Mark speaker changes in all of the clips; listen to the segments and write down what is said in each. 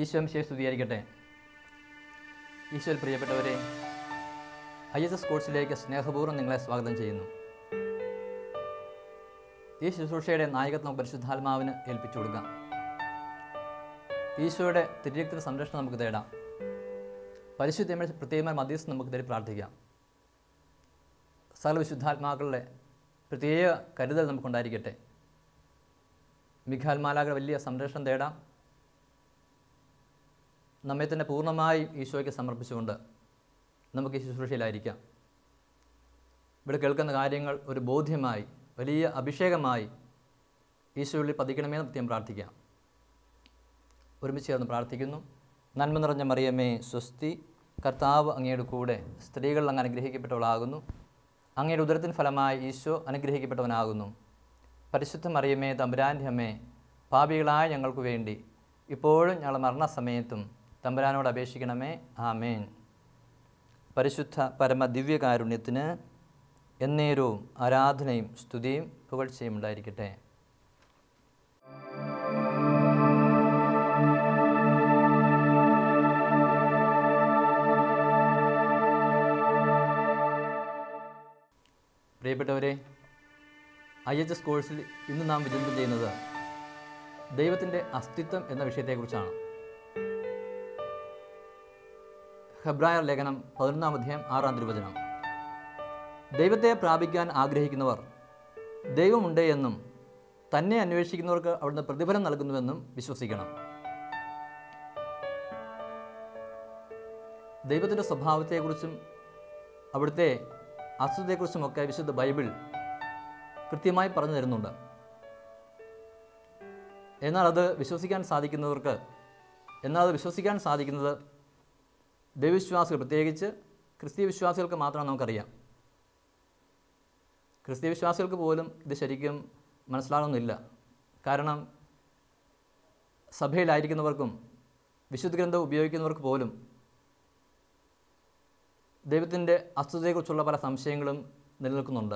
Speaker 1: ഈശോം ശേഷ സ്തുതിയായിരിക്കട്ടെ ഈശോയിൽ പ്രിയപ്പെട്ടവരെ ഐ എസ് എസ് കോഴ്സിലേക്ക് സ്നേഹപൂർവ്വം നിങ്ങളെ സ്വാഗതം ചെയ്യുന്നു ഈ ശുശ്രൂഷയുടെ നായകത്വം പരിശുദ്ധാത്മാവിന് ഏൽപ്പിച്ചു കൊടുക്കാം ഈശോയുടെ തിരിരക്തിന് സംരക്ഷണം നമുക്ക് തേടാം പരിശുദ്ധമായ പ്രത്യേകമായ മധ്യസ്ഥം നമുക്ക് തേടി പ്രാർത്ഥിക്കാം സകല വിശുദ്ധാത്മാക്കളുടെ പ്രത്യേക കരുതൽ നമുക്കുണ്ടായിരിക്കട്ടെ മിഖാൽമാലാകളുടെ വലിയ സംരക്ഷണം തേടാം നമ്മെ തന്നെ പൂർണ്ണമായും ഈശോയ്ക്ക് സമർപ്പിച്ചുകൊണ്ട് നമുക്ക് ഈ ശുശ്രൂഷയിലായിരിക്കാം ഇവിടെ കേൾക്കുന്ന കാര്യങ്ങൾ ഒരു ബോധ്യമായി വലിയ അഭിഷേകമായി ഈശോയിൽ പതിക്കണമെന്ന് പ്രത്യേകം പ്രാർത്ഥിക്കാം ഒരുമിച്ച് ചേർന്ന് പ്രാർത്ഥിക്കുന്നു നന്മ നിറഞ്ഞ മറിയമ്മേ സ്വസ്തി കർത്താവ് അങ്ങയുടെ കൂടെ സ്ത്രീകൾ അങ്ങ് അനുഗ്രഹിക്കപ്പെട്ടവളാകുന്നു അങ്ങയുടെ ഉദരത്തിന് ഫലമായി ഈശോ അനുഗ്രഹിക്കപ്പെട്ടവനാകുന്നു പരിശുദ്ധ മറിയമ്മേ തമ്പുരാൻ്റെ അമ്മേ പാപികളായ ഞങ്ങൾക്ക് വേണ്ടി ഇപ്പോഴും ഞങ്ങളുടെ മരണസമയത്തും തമ്പുരാനോട് അപേക്ഷിക്കണമേ ആമേൻ പരിശുദ്ധ പരമ ദിവ്യകാരുണ്യത്തിന് എന്നേരവും ആരാധനയും സ്തുതിയും പുകഴ്ചയും ഉണ്ടായിരിക്കട്ടെ പ്രിയപ്പെട്ടവരെ ഐ എച്ച് എസ് കോഴ്സിൽ ഇന്ന് നാം വിചിന്തനം ചെയ്യുന്നത് ദൈവത്തിൻ്റെ അസ്തിത്വം എന്ന വിഷയത്തെക്കുറിച്ചാണ് ഹെബ്രായർ ലേഖനം പതിനൊന്നാം അധ്യായം ആറാം തിരുവചനം ദൈവത്തെ പ്രാപിക്കാൻ ആഗ്രഹിക്കുന്നവർ ദൈവമുണ്ട് എന്നും തന്നെ അന്വേഷിക്കുന്നവർക്ക് അവിടുന്ന് പ്രതിഫലം നൽകുന്നുവെന്നും വിശ്വസിക്കണം ദൈവത്തിൻ്റെ സ്വഭാവത്തെക്കുറിച്ചും അവിടുത്തെ അസ്തുതയെക്കുറിച്ചുമൊക്കെ വിശുദ്ധ ബൈബിൾ കൃത്യമായി പറഞ്ഞു തരുന്നുണ്ട് എന്നാൽ അത് വിശ്വസിക്കാൻ സാധിക്കുന്നവർക്ക് എന്നാൽ അത് വിശ്വസിക്കാൻ സാധിക്കുന്നത് ദൈവവിശ്വാസികൾ പ്രത്യേകിച്ച് ക്രിസ്തീയ വിശ്വാസികൾക്ക് മാത്രമാണ് നമുക്കറിയാം ക്രിസ്തീയ വിശ്വാസികൾക്ക് പോലും ഇത് ശരിക്കും മനസ്സിലാകുന്നില്ല കാരണം സഭയിലായിരിക്കുന്നവർക്കും വിശുദ്ധ ഗ്രന്ഥം ഉപയോഗിക്കുന്നവർക്ക് പോലും ദൈവത്തിൻ്റെ അസ്തുതയെക്കുറിച്ചുള്ള പല സംശയങ്ങളും നിലനിൽക്കുന്നുണ്ട്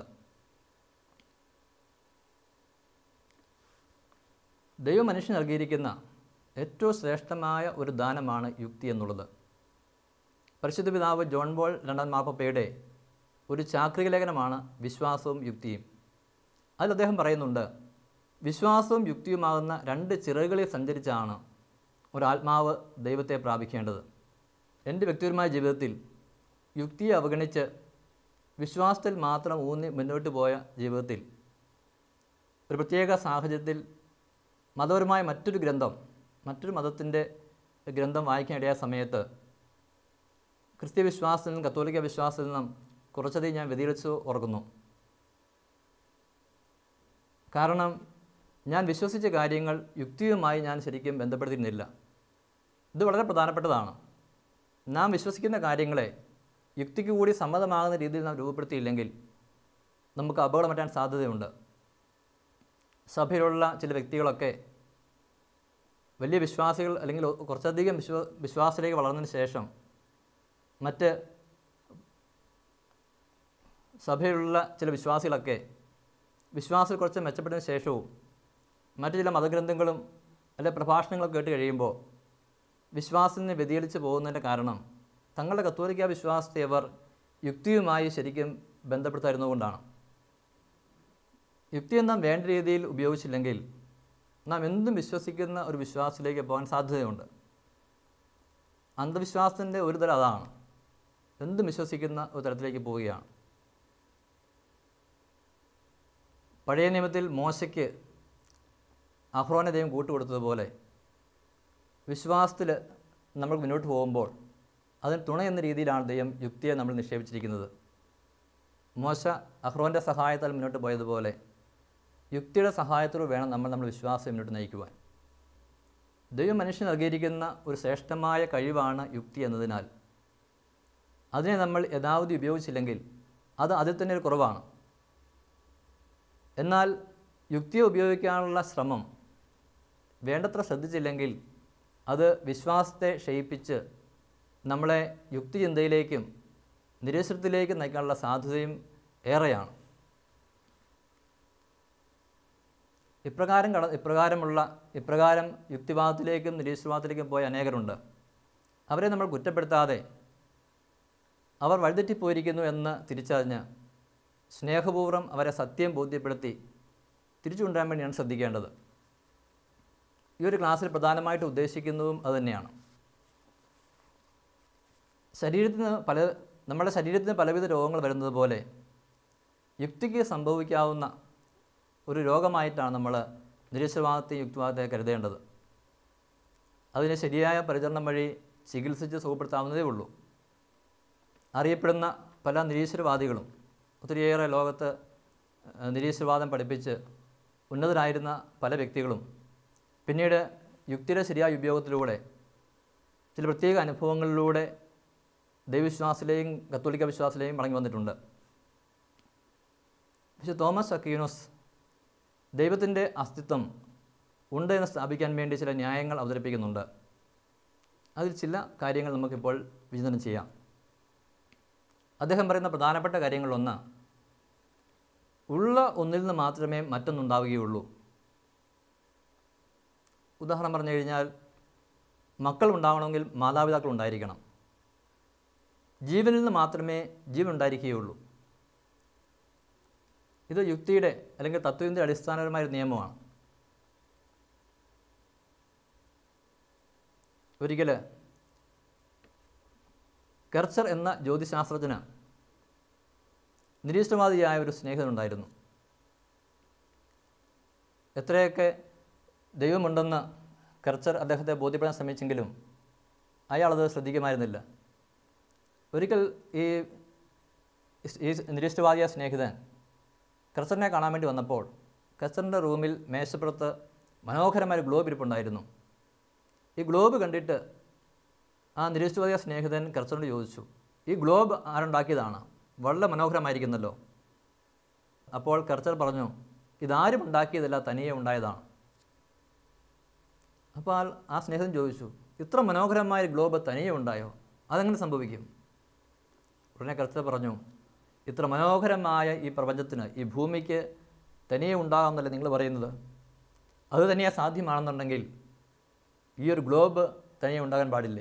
Speaker 1: ദൈവം മനുഷ്യന് നൽകിയിരിക്കുന്ന ഏറ്റവും ശ്രേഷ്ഠമായ ഒരു ദാനമാണ് യുക്തി എന്നുള്ളത് പരിശുദ്ധ പിതാവ് ജോൺ ബോൾ രണ്ടാം മാപ്പപ്പയുടെ ഒരു ചാക്രിക ലേഖനമാണ് വിശ്വാസവും യുക്തിയും അതിൽ അദ്ദേഹം പറയുന്നുണ്ട് വിശ്വാസവും യുക്തിയുമാകുന്ന രണ്ട് ചിറകുകളിൽ സഞ്ചരിച്ചാണ് ഒരാത്മാവ് ദൈവത്തെ പ്രാപിക്കേണ്ടത് എൻ്റെ വ്യക്തിപരമായ ജീവിതത്തിൽ യുക്തിയെ അവഗണിച്ച് വിശ്വാസത്തിൽ മാത്രം ഊന്നി മുന്നോട്ട് പോയ ജീവിതത്തിൽ ഒരു പ്രത്യേക സാഹചര്യത്തിൽ മതപരമായ മറ്റൊരു ഗ്രന്ഥം മറ്റൊരു മതത്തിൻ്റെ ഗ്രന്ഥം വായിക്കാനിടയായ സമയത്ത് ക്രിസ്ത്യ വിശ്വാസത്തിൽ നിന്നും കത്തോലിക്ക വിശ്വാസത്തിൽ നിന്നും കുറച്ചധികം ഞാൻ വ്യതിരിച്ചു ഓർക്കുന്നു കാരണം ഞാൻ വിശ്വസിച്ച കാര്യങ്ങൾ യുക്തിയുമായി ഞാൻ ശരിക്കും ബന്ധപ്പെടുത്തിയിരുന്നില്ല ഇത് വളരെ പ്രധാനപ്പെട്ടതാണ് നാം വിശ്വസിക്കുന്ന കാര്യങ്ങളെ യുക്തിക്ക് കൂടി സമ്മതമാകുന്ന രീതിയിൽ നാം രൂപപ്പെടുത്തിയില്ലെങ്കിൽ നമുക്ക് അപകടം പറ്റാൻ സാധ്യതയുണ്ട് സഭയിലുള്ള ചില വ്യക്തികളൊക്കെ വലിയ വിശ്വാസികൾ അല്ലെങ്കിൽ കുറച്ചധികം വിശ്വ വിശ്വാസത്തിലേക്ക് വളർന്നതിന് ശേഷം മറ്റ് സഭയിലുള്ള ചില വിശ്വാസികളൊക്കെ വിശ്വാസത്തിൽ കുറച്ച് മെച്ചപ്പെട്ടതിന് ശേഷവും മറ്റു ചില മതഗ്രന്ഥങ്ങളും അല്ലെ പ്രഭാഷണങ്ങളൊക്കെ കേട്ട് കഴിയുമ്പോൾ വിശ്വാസത്തിന് വ്യതിചലിച്ച് പോകുന്നതിൻ്റെ കാരണം തങ്ങളുടെ കത്തോലിക്ക വിശ്വാസത്തെ അവർ യുക്തിയുമായി ശരിക്കും ബന്ധപ്പെടുത്തായിരുന്നുകൊണ്ടാണ് യുക്തി നാം വേണ്ട രീതിയിൽ ഉപയോഗിച്ചില്ലെങ്കിൽ നാം എന്തും വിശ്വസിക്കുന്ന ഒരു വിശ്വാസത്തിലേക്ക് പോകാൻ സാധ്യതയുണ്ട് അന്ധവിശ്വാസത്തിൻ്റെ ഒരു തരം അതാണ് എന്തും വിശ്വസിക്കുന്ന ഒരു തരത്തിലേക്ക് പോവുകയാണ് പഴയ നിയമത്തിൽ മോശയ്ക്ക് അഹ്റോനെ ദൈവം കൂട്ടുകൊടുത്തതുപോലെ വിശ്വാസത്തിൽ നമ്മൾ മുന്നോട്ട് പോകുമ്പോൾ അതിന് തുണ എന്ന രീതിയിലാണ് ദൈവം യുക്തിയെ നമ്മൾ നിക്ഷേപിച്ചിരിക്കുന്നത് മോശ അഹ്റോൻ്റെ സഹായത്താൽ മുന്നോട്ട് പോയതുപോലെ യുക്തിയുടെ സഹായത്തോടെ വേണം നമ്മൾ നമ്മുടെ വിശ്വാസം മുന്നോട്ട് നയിക്കുവാൻ ദൈവം മനുഷ്യന് നൽകിയിരിക്കുന്ന ഒരു ശ്രേഷ്ഠമായ കഴിവാണ് യുക്തി എന്നതിനാൽ അതിനെ നമ്മൾ യഥാവധി ഉപയോഗിച്ചില്ലെങ്കിൽ അത് അതിൽ തന്നെ ഒരു കുറവാണ് എന്നാൽ യുക്തിയെ ഉപയോഗിക്കാനുള്ള ശ്രമം വേണ്ടത്ര ശ്രദ്ധിച്ചില്ലെങ്കിൽ അത് വിശ്വാസത്തെ ക്ഷയിപ്പിച്ച് നമ്മളെ യുക്തിചിന്തയിലേക്കും നിരീശ്വരത്തിലേക്കും നയിക്കാനുള്ള സാധ്യതയും ഏറെയാണ് ഇപ്രകാരം കട ഇപ്രകാരമുള്ള ഇപ്രകാരം യുക്തിവാദത്തിലേക്കും നിരീശ്വരവാദത്തിലേക്കും പോയ അനേകരുണ്ട് അവരെ നമ്മൾ കുറ്റപ്പെടുത്താതെ അവർ വഴിതെറ്റിപ്പോയിരിക്കുന്നു എന്ന് തിരിച്ചറിഞ്ഞ് സ്നേഹപൂർവ്വം അവരെ സത്യം ബോധ്യപ്പെടുത്തി തിരിച്ചു കൊണ്ടുവരാൻ വേണ്ടിയാണ് ശ്രദ്ധിക്കേണ്ടത് ഈ ഒരു ക്ലാസ്സിൽ പ്രധാനമായിട്ട് ഉദ്ദേശിക്കുന്നതും അതുതന്നെയാണ് ശരീരത്തിന് പല നമ്മുടെ ശരീരത്തിന് പലവിധ രോഗങ്ങൾ വരുന്നത് പോലെ യുക്തിക്ക് സംഭവിക്കാവുന്ന ഒരു രോഗമായിട്ടാണ് നമ്മൾ നിരീശ്വരവാദത്തെയും യുക്തിവാദത്തെ കരുതേണ്ടത് അതിനെ ശരിയായ പരിചരണം വഴി ചികിത്സിച്ച് സുഖപ്പെടുത്താവുന്നതേ ഉള്ളൂ അറിയപ്പെടുന്ന പല നിരീശ്വരവാദികളും ഒത്തിരിയേറെ ലോകത്ത് ഏഹ്, നിരീശ്വരവാദം പഠിപ്പിച്ച് ഉന്നതരായിരുന്ന പല വ്യക്തികളും പിന്നീട് യുക്തിയുടെ ശരിയായ ഉപയോഗത്തിലൂടെ ചില പ്രത്യേക അനുഭവങ്ങളിലൂടെ ദൈവവിശ്വാസത്തിലെയും കത്തോലിക്ക വിശ്വാസത്തിലെയും മടങ്ങി വന്നിട്ടുണ്ട് പക്ഷേ തോമസ് അക്യൂനോസ് ദൈവത്തിൻ്റെ അസ്തിത്വം ഉണ്ട് എന്ന് സ്ഥാപിക്കാൻ വേണ്ടി ചില ന്യായങ്ങൾ അവതരിപ്പിക്കുന്നുണ്ട് അതിൽ ചില കാര്യങ്ങൾ നമുക്കിപ്പോൾ വിചിന്തനം ചെയ്യാം അദ്ദേഹം പറയുന്ന പ്രധാനപ്പെട്ട കാര്യങ്ങളിലൊന്ന് ഉള്ള ഒന്നിൽ നിന്ന് മാത്രമേ മറ്റൊന്നുണ്ടാവുകയുള്ളൂ ഉദാഹരണം പറഞ്ഞു കഴിഞ്ഞാൽ മക്കൾ ഉണ്ടാവണമെങ്കിൽ മാതാപിതാക്കൾ ഉണ്ടായിരിക്കണം ജീവനിൽ നിന്ന് മാത്രമേ ജീവൻ ഉണ്ടായിരിക്കുകയുള്ളൂ ഇത് യുക്തിയുടെ അല്ലെങ്കിൽ തത്വത്തിൻ്റെ അടിസ്ഥാനപരമായ ഒരു നിയമമാണ് ഒരിക്കൽ കെർച്ചർ എന്ന ജ്യോതിശാസ്ത്രജ്ഞന് നിരീശ്വരവാദിയായ ഒരു സ്നേഹിതനുണ്ടായിരുന്നു എത്രയൊക്കെ ദൈവമുണ്ടെന്ന് കെർച്ചർ അദ്ദേഹത്തെ ബോധ്യപ്പെടാൻ ശ്രമിച്ചെങ്കിലും അയാളത് ശ്രദ്ധിക്കുമായിരുന്നില്ല ഒരിക്കൽ ഈ ഈ നിരീശ്വരവാദിയായ സ്നേഹിതൻ കെർച്ചറിനെ കാണാൻ വേണ്ടി വന്നപ്പോൾ കെർച്ചറിൻ്റെ റൂമിൽ മേശപ്പുറത്ത് മനോഹരമായ ഒരു ഗ്ലോബ് ഇരിപ്പുണ്ടായിരുന്നു ഈ ഗ്ലോബ് കണ്ടിട്ട് ആ നിരീശ്വരവാദിയ സ്നേഹിതൻ കെർച്ചറിനോട് ചോദിച്ചു ഈ ഗ്ലോബ് ആരുണ്ടാക്കിയതാണ് വളരെ മനോഹരമായിരിക്കുന്നല്ലോ അപ്പോൾ കെർച്ചർ പറഞ്ഞു ഇതാരും ഉണ്ടാക്കിയതല്ല തനിയെ ഉണ്ടായതാണ് അപ്പോൾ ആ- ആ സ്നേഹിതൻ ചോദിച്ചു ഇത്ര മനോഹരമായ ഒരു ഗ്ലോബ് തനിയെ ഉണ്ടായോ അതെങ്ങനെ സംഭവിക്കും ഉടനെ കർത്തർ പറഞ്ഞു ഇത്ര മനോഹരമായ ഈ പ്രപഞ്ചത്തിന് ഈ ഭൂമിക്ക് തനിയെ ഉണ്ടാകാമെന്നല്ലേ നിങ്ങൾ പറയുന്നത് അത് തനിയെ സാധ്യമാണെന്നുണ്ടെങ്കിൽ ഈ ഒരു ഗ്ലോബ് തനിയെ ഉണ്ടാകാൻ പാടില്ലേ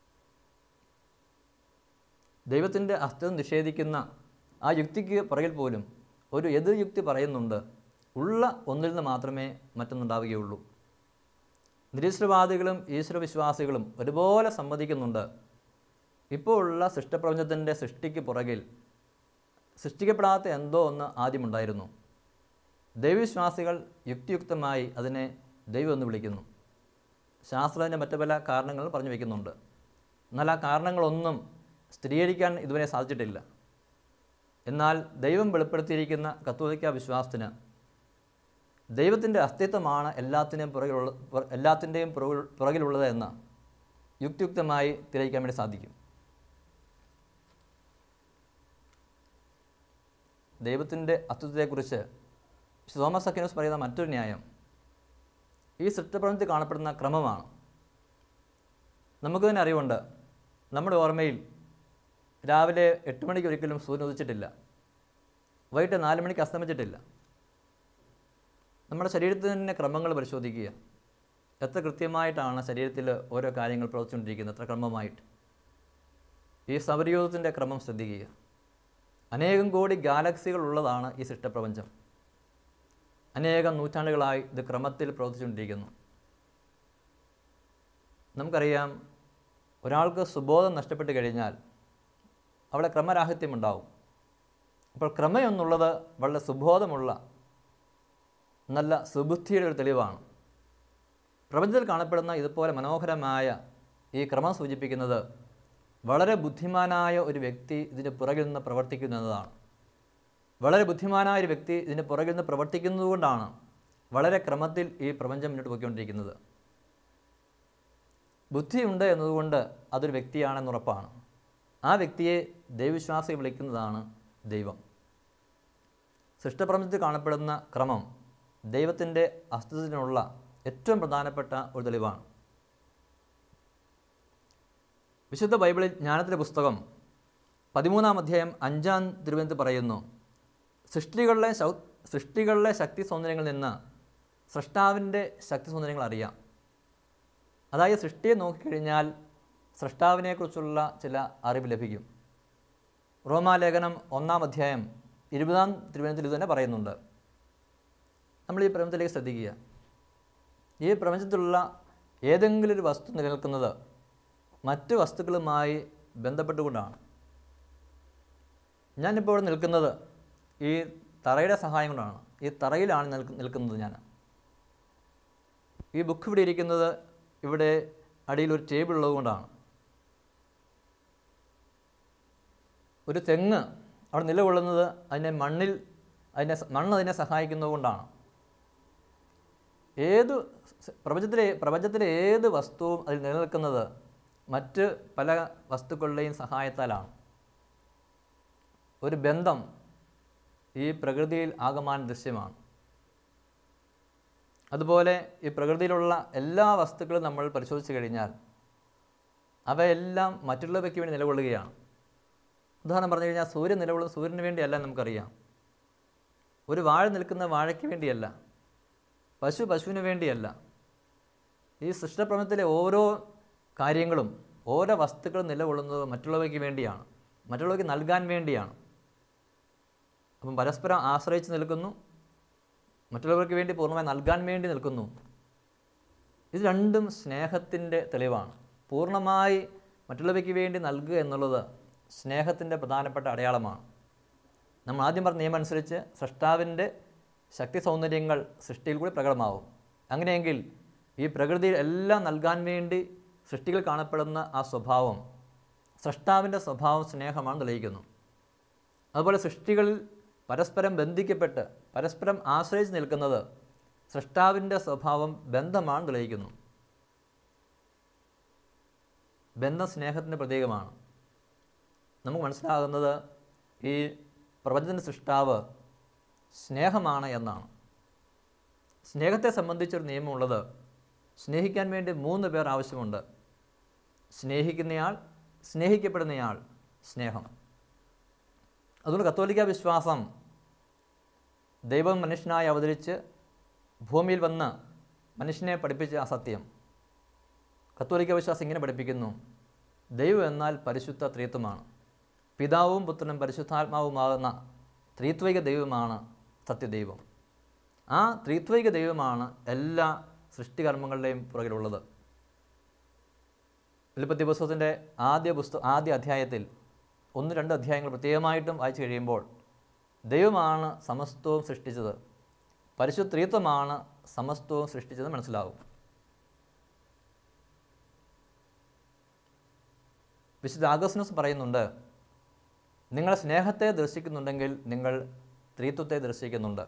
Speaker 1: ദൈവത്തിൻ്റെ അസ്തിത്വം നിഷേധിക്കുന്ന ആ യുക്തിക്ക് പുറകിൽ പോലും ഒരു എതിർ യുക്തി പറയുന്നുണ്ട് ഉള്ള ഒന്നിൽ നിന്ന് മാത്രമേ മറ്റൊന്നുണ്ടാവുകയുള്ളൂ നിരീശ്വരവാദികളും ഈശ്വരവിശ്വാസികളും ഒരുപോലെ സമ്മതിക്കുന്നുണ്ട് ഇപ്പോൾ ഉള്ള സൃഷ്ടപ്രപഞ്ചത്തിൻ്റെ സൃഷ്ടിക്ക് പുറകിൽ സൃഷ്ടിക്കപ്പെടാത്ത എന്തോ ഒന്ന് ആദ്യമുണ്ടായിരുന്നു ദൈവവിശ്വാസികൾ യുക്തിയുക്തമായി അതിനെ ദൈവം എന്ന് വിളിക്കുന്നു ശാസ്ത്രത്തിൻ്റെ മറ്റു പല കാരണങ്ങൾ പറഞ്ഞു വയ്ക്കുന്നുണ്ട് എന്നാൽ ആ കാരണങ്ങളൊന്നും സ്ഥിരീകരിക്കാൻ ഇതുവരെ സാധിച്ചിട്ടില്ല എന്നാൽ ദൈവം വെളിപ്പെടുത്തിയിരിക്കുന്ന കത്തോലിക്ക വിശ്വാസത്തിന് ദൈവത്തിൻ്റെ അസ്തിത്വമാണ് എല്ലാത്തിൻ്റെയും പുറകിലുള്ള പുറ- എല്ലാത്തിൻ്റെയും പുറകിൽ പുറകിലുള്ളത് എന്ന് യുക്തിയുക്തമായി തെളിയിക്കാൻ വേണ്ടി സാധിക്കും ദൈവത്തിൻ്റെ അസ്തിത്വത്തെക്കുറിച്ച് വിശുദ്ധ തോമസ് അക്കിനോസ് പറയുന്ന മറ്റൊരു ന്യായം ഈ സൃഷ്ടപ്രപഞ്ചത്തിൽ കാണപ്പെടുന്ന ക്രമമാണ് നമുക്ക് തന്നെ അറിവുണ്ട് നമ്മുടെ ഓർമ്മയിൽ രാവിലെ എട്ട് മണിക്ക് ഒരിക്കലും സൂര്യൻ ഉദിച്ചിട്ടില്ല വൈകിട്ട് നാല് മണിക്ക് അസ്തമിച്ചിട്ടില്ല നമ്മുടെ ശരീരത്തിൻ്റെ ക്രമങ്ങൾ പരിശോധിക്കുക എത്ര കൃത്യമായിട്ടാണ് ശരീരത്തിൽ ഓരോ കാര്യങ്ങൾ പ്രവർത്തിച്ചുകൊണ്ടിരിക്കുന്നത് എത്ര ക്രമമായിട്ട് ഈ സൗരയൂഥത്തിൻ്റെ ക്രമം ശ്രദ്ധിക്കുക അനേകം കോടി ഗാലക്സികൾ ഉള്ളതാണ് ഈ സൃഷ്ടപ്രപഞ്ചം അനേകം നൂറ്റാണ്ടുകളായി ഇത് ക്രമത്തിൽ പ്രവർത്തിച്ചുകൊണ്ടിരിക്കുന്നു നമുക്കറിയാം ഒരാൾക്ക് സുബോധം നഷ്ടപ്പെട്ട് കഴിഞ്ഞാൽ അവിടെ ക്രമരാഹിത്യമുണ്ടാവും അപ്പോൾ ക്രമം എന്നുള്ളത് വളരെ സുബോധമുള്ള നല്ല സുബുദ്ധിയുടെ ഒരു തെളിവാണ് പ്രപഞ്ചത്തിൽ കാണപ്പെടുന്ന ഇതുപോലെ മനോഹരമായ ഈ ക്രമം സൂചിപ്പിക്കുന്നത് വളരെ ബുദ്ധിമാനായ ഒരു വ്യക്തി ഇതിന് പുറകിൽ നിന്ന് പ്രവർത്തിക്കുന്നു എന്നതാണ് വളരെ ബുദ്ധിമാനായ ഒരു വ്യക്തി ഇതിന് പുറകിൽ നിന്ന് പ്രവർത്തിക്കുന്നതുകൊണ്ടാണ് വളരെ ക്രമത്തിൽ ഈ പ്രപഞ്ചം മുന്നോട്ട് പോയിക്കൊണ്ടിരിക്കുന്നത് ബുദ്ധിയുണ്ട് എന്നതുകൊണ്ട് അതൊരു വ്യക്തിയാണെന്നുറപ്പാണ് ആ വ്യക്തിയെ ദൈവവിശ്വാസി വിളിക്കുന്നതാണ് ദൈവം സൃഷ്ടപ്രപഞ്ചത്തിൽ കാണപ്പെടുന്ന ക്രമം ദൈവത്തിൻ്റെ അസ്തിത്വത്തിനുള്ള ഏറ്റവും പ്രധാനപ്പെട്ട ഒരു തെളിവാണ് വിശുദ്ധ ബൈബിളിൽ ജ്ഞാനത്തിൻ്റെ പുസ്തകം പതിമൂന്നാം അധ്യായം അഞ്ചാം തിരുവനന്തപുരത്ത് പറയുന്നു സൃഷ്ടികളിലെ ശൗ സൃഷ്ടികളിലെ ശക്തി സൗന്ദര്യങ്ങളിൽ നിന്ന് സൃഷ്ടാവിൻ്റെ ശക്തി സൗന്ദര്യങ്ങൾ അറിയാം അതായത് സൃഷ്ടിയെ നോക്കിക്കഴിഞ്ഞാൽ സൃഷ്ടാവിനെക്കുറിച്ചുള്ള ചില അറിവ് ലഭിക്കും റോമാലേഖനം ഒന്നാം അധ്യായം ഇരുപതാം തിരുവനന്തപുരത്തിൽ ഇത് തന്നെ പറയുന്നുണ്ട് നമ്മൾ ഈ പ്രപഞ്ചത്തിലേക്ക് ശ്രദ്ധിക്കുക ഈ പ്രപഞ്ചത്തിലുള്ള ഏതെങ്കിലും ഒരു വസ്തു നിലനിൽക്കുന്നത് മറ്റ് വസ്തുക്കളുമായി ബന്ധപ്പെട്ടുകൊണ്ടാണ് ഞാനിപ്പോൾ ഇവിടെ നിൽക്കുന്നത് ഈ തറയുടെ സഹായം കൊണ്ടാണ് ഈ തറയിലാണ് നിൽക്ക് നിൽക്കുന്നത് ഞാൻ ഈ ബുക്ക് ഇവിടെ ഇരിക്കുന്നത് ഇവിടെ അടിയിൽ ഒരു ടേബിൾ ഉള്ളതുകൊണ്ടാണ് ഒരു തെങ്ങ് അവിടെ നിലകൊള്ളുന്നത് അതിനെ മണ്ണിൽ അതിനെ സ- മണ്ണ് അതിനെ സഹായിക്കുന്നത് കൊണ്ടാണ് ഏത് സ് പ്രപഞ്ചത്തിലെ പ്രപഞ്ചത്തിലെ ഏത് വസ്തുവും അതിൽ നിലനിൽക്കുന്നത് മറ്റ് പല വസ്തുക്കളുടെയും സഹായത്താലാണ് ഒരു ബന്ധം ഈ പ്രകൃതിയിൽ ആകമാൻ ദൃശ്യമാണ് അതുപോലെ ഈ പ്രകൃതിയിലുള്ള എല്ലാ വസ്തുക്കളും നമ്മൾ പരിശോധിച്ച് കഴിഞ്ഞാൽ അവയെല്ലാം മറ്റുള്ളവയ്ക്ക് വേണ്ടി നിലകൊള്ളുകയാണ് ഉദാഹരണം പറഞ്ഞു കഴിഞ്ഞാൽ സൂര്യൻ നിലകൊള്ളുന്ന സൂര്യന് വേണ്ടിയല്ല നമുക്കറിയാം ഒരു വാഴ നിൽക്കുന്ന വാഴയ്ക്ക് വേണ്ടിയല്ല പശു പശുവിന് വേണ്ടിയല്ല ഈ സൃഷ്ടപ്രപഞ്ചത്തിലെ ഓരോ കാര്യങ്ങളും ഓരോ വസ്തുക്കളും നിലകൊള്ളുന്നത് മറ്റുള്ളവയ്ക്ക് വേണ്ടിയാണ് മറ്റുള്ളവയ്ക്ക് നൽകാൻ വേണ്ടിയാണ് അപ്പം പരസ്പരം ആശ്രയിച്ച് നിൽക്കുന്നു മറ്റുള്ളവർക്ക് വേണ്ടി പൂർണ്ണമായി നൽകാൻ വേണ്ടി നിൽക്കുന്നു ഇത് രണ്ടും സ്നേഹത്തിൻ്റെ തെളിവാണ് പൂർണ്ണമായി മറ്റുള്ളവയ്ക്ക് വേണ്ടി നൽകുക എന്നുള്ളത് സ്നേഹത്തിൻ്റെ പ്രധാനപ്പെട്ട അടയാളമാണ് നമ്മൾ ആദ്യം പറഞ്ഞ നിയമം അനുസരിച്ച് സൃഷ്ടാവിൻ്റെ ശക്തി സൗന്ദര്യങ്ങൾ സൃഷ്ടിയിൽ കൂടി പ്രകടമാവും അങ്ങനെയെങ്കിൽ ഈ പ്രകൃതിയിൽ എല്ലാം നൽകാൻ വേണ്ടി സൃഷ്ടികൾ കാണപ്പെടുന്ന ആ സ്വഭാവം സൃഷ്ടാവിൻ്റെ സ്വഭാവം സ്നേഹമാണ് തെളിയിക്കുന്നു അതുപോലെ സൃഷ്ടികളിൽ പരസ്പരം ബന്ധിക്കപ്പെട്ട് പരസ്പരം ആശ്രയിച്ച് നിൽക്കുന്നത് സൃഷ്ടാവിൻ്റെ സ്വഭാവം ബന്ധമാണ് തെളിയിക്കുന്നു ബന്ധം സ്നേഹത്തിൻ്റെ പ്രതീകമാണ് നമുക്ക് മനസ്സിലാകുന്നത് ഈ പ്രപഞ്ചത്തിൻ്റെ സൃഷ്ടാവ് സ്നേഹമാണ് എന്നാണ് സ്നേഹത്തെ സംബന്ധിച്ചൊരു നിയമമുള്ളത് സ്നേഹിക്കാൻ വേണ്ടി മൂന്ന് പേർ ആവശ്യമുണ്ട് സ്നേഹിക്കുന്നയാൾ സ്നേഹിക്കപ്പെടുന്നയാൾ സ്നേഹം അതുകൊണ്ട് കത്തോലിക്ക വിശ്വാസം ദൈവം മനുഷ്യനായി അവതരിച്ച് ഭൂമിയിൽ വന്ന് മനുഷ്യനെ പഠിപ്പിച്ച ആ സത്യം കത്തോലിക്ക വിശ്വാസം ഇങ്ങനെ പഠിപ്പിക്കുന്നു ദൈവം എന്നാൽ പരിശുദ്ധ ത്രിത്വമാണ് പിതാവും പുത്രനും പരിശുദ്ധാത്മാവുമാകുന്ന ത്രിത്വിക ദൈവമാണ് സത്യദൈവം ആ ത്രിത്വിക ദൈവമാണ് എല്ലാ സൃഷ്ടികർമ്മങ്ങളുടെയും പുറകിലുള്ളത് വെളിപ്പത്തി പുസ്തകത്തിൻ്റെ ആദ്യ പുസ്തക ആദ്യ അധ്യായത്തിൽ ഒന്ന് രണ്ട് അധ്യായങ്ങൾ പ്രത്യേകമായിട്ടും വായിച്ചു കഴിയുമ്പോൾ ദൈവമാണ് സമസ്തവും സൃഷ്ടിച്ചത് പരിശുദ്ധത്വമാണ് സമസ്തവും സൃഷ്ടിച്ചത് മനസ്സിലാവും വിശുദ്ധ ആഗസ്നസ് പറയുന്നുണ്ട് നിങ്ങൾ സ്നേഹത്തെ ദർശിക്കുന്നുണ്ടെങ്കിൽ നിങ്ങൾ ത്രിത്വത്തെ ദർശിക്കുന്നുണ്ട്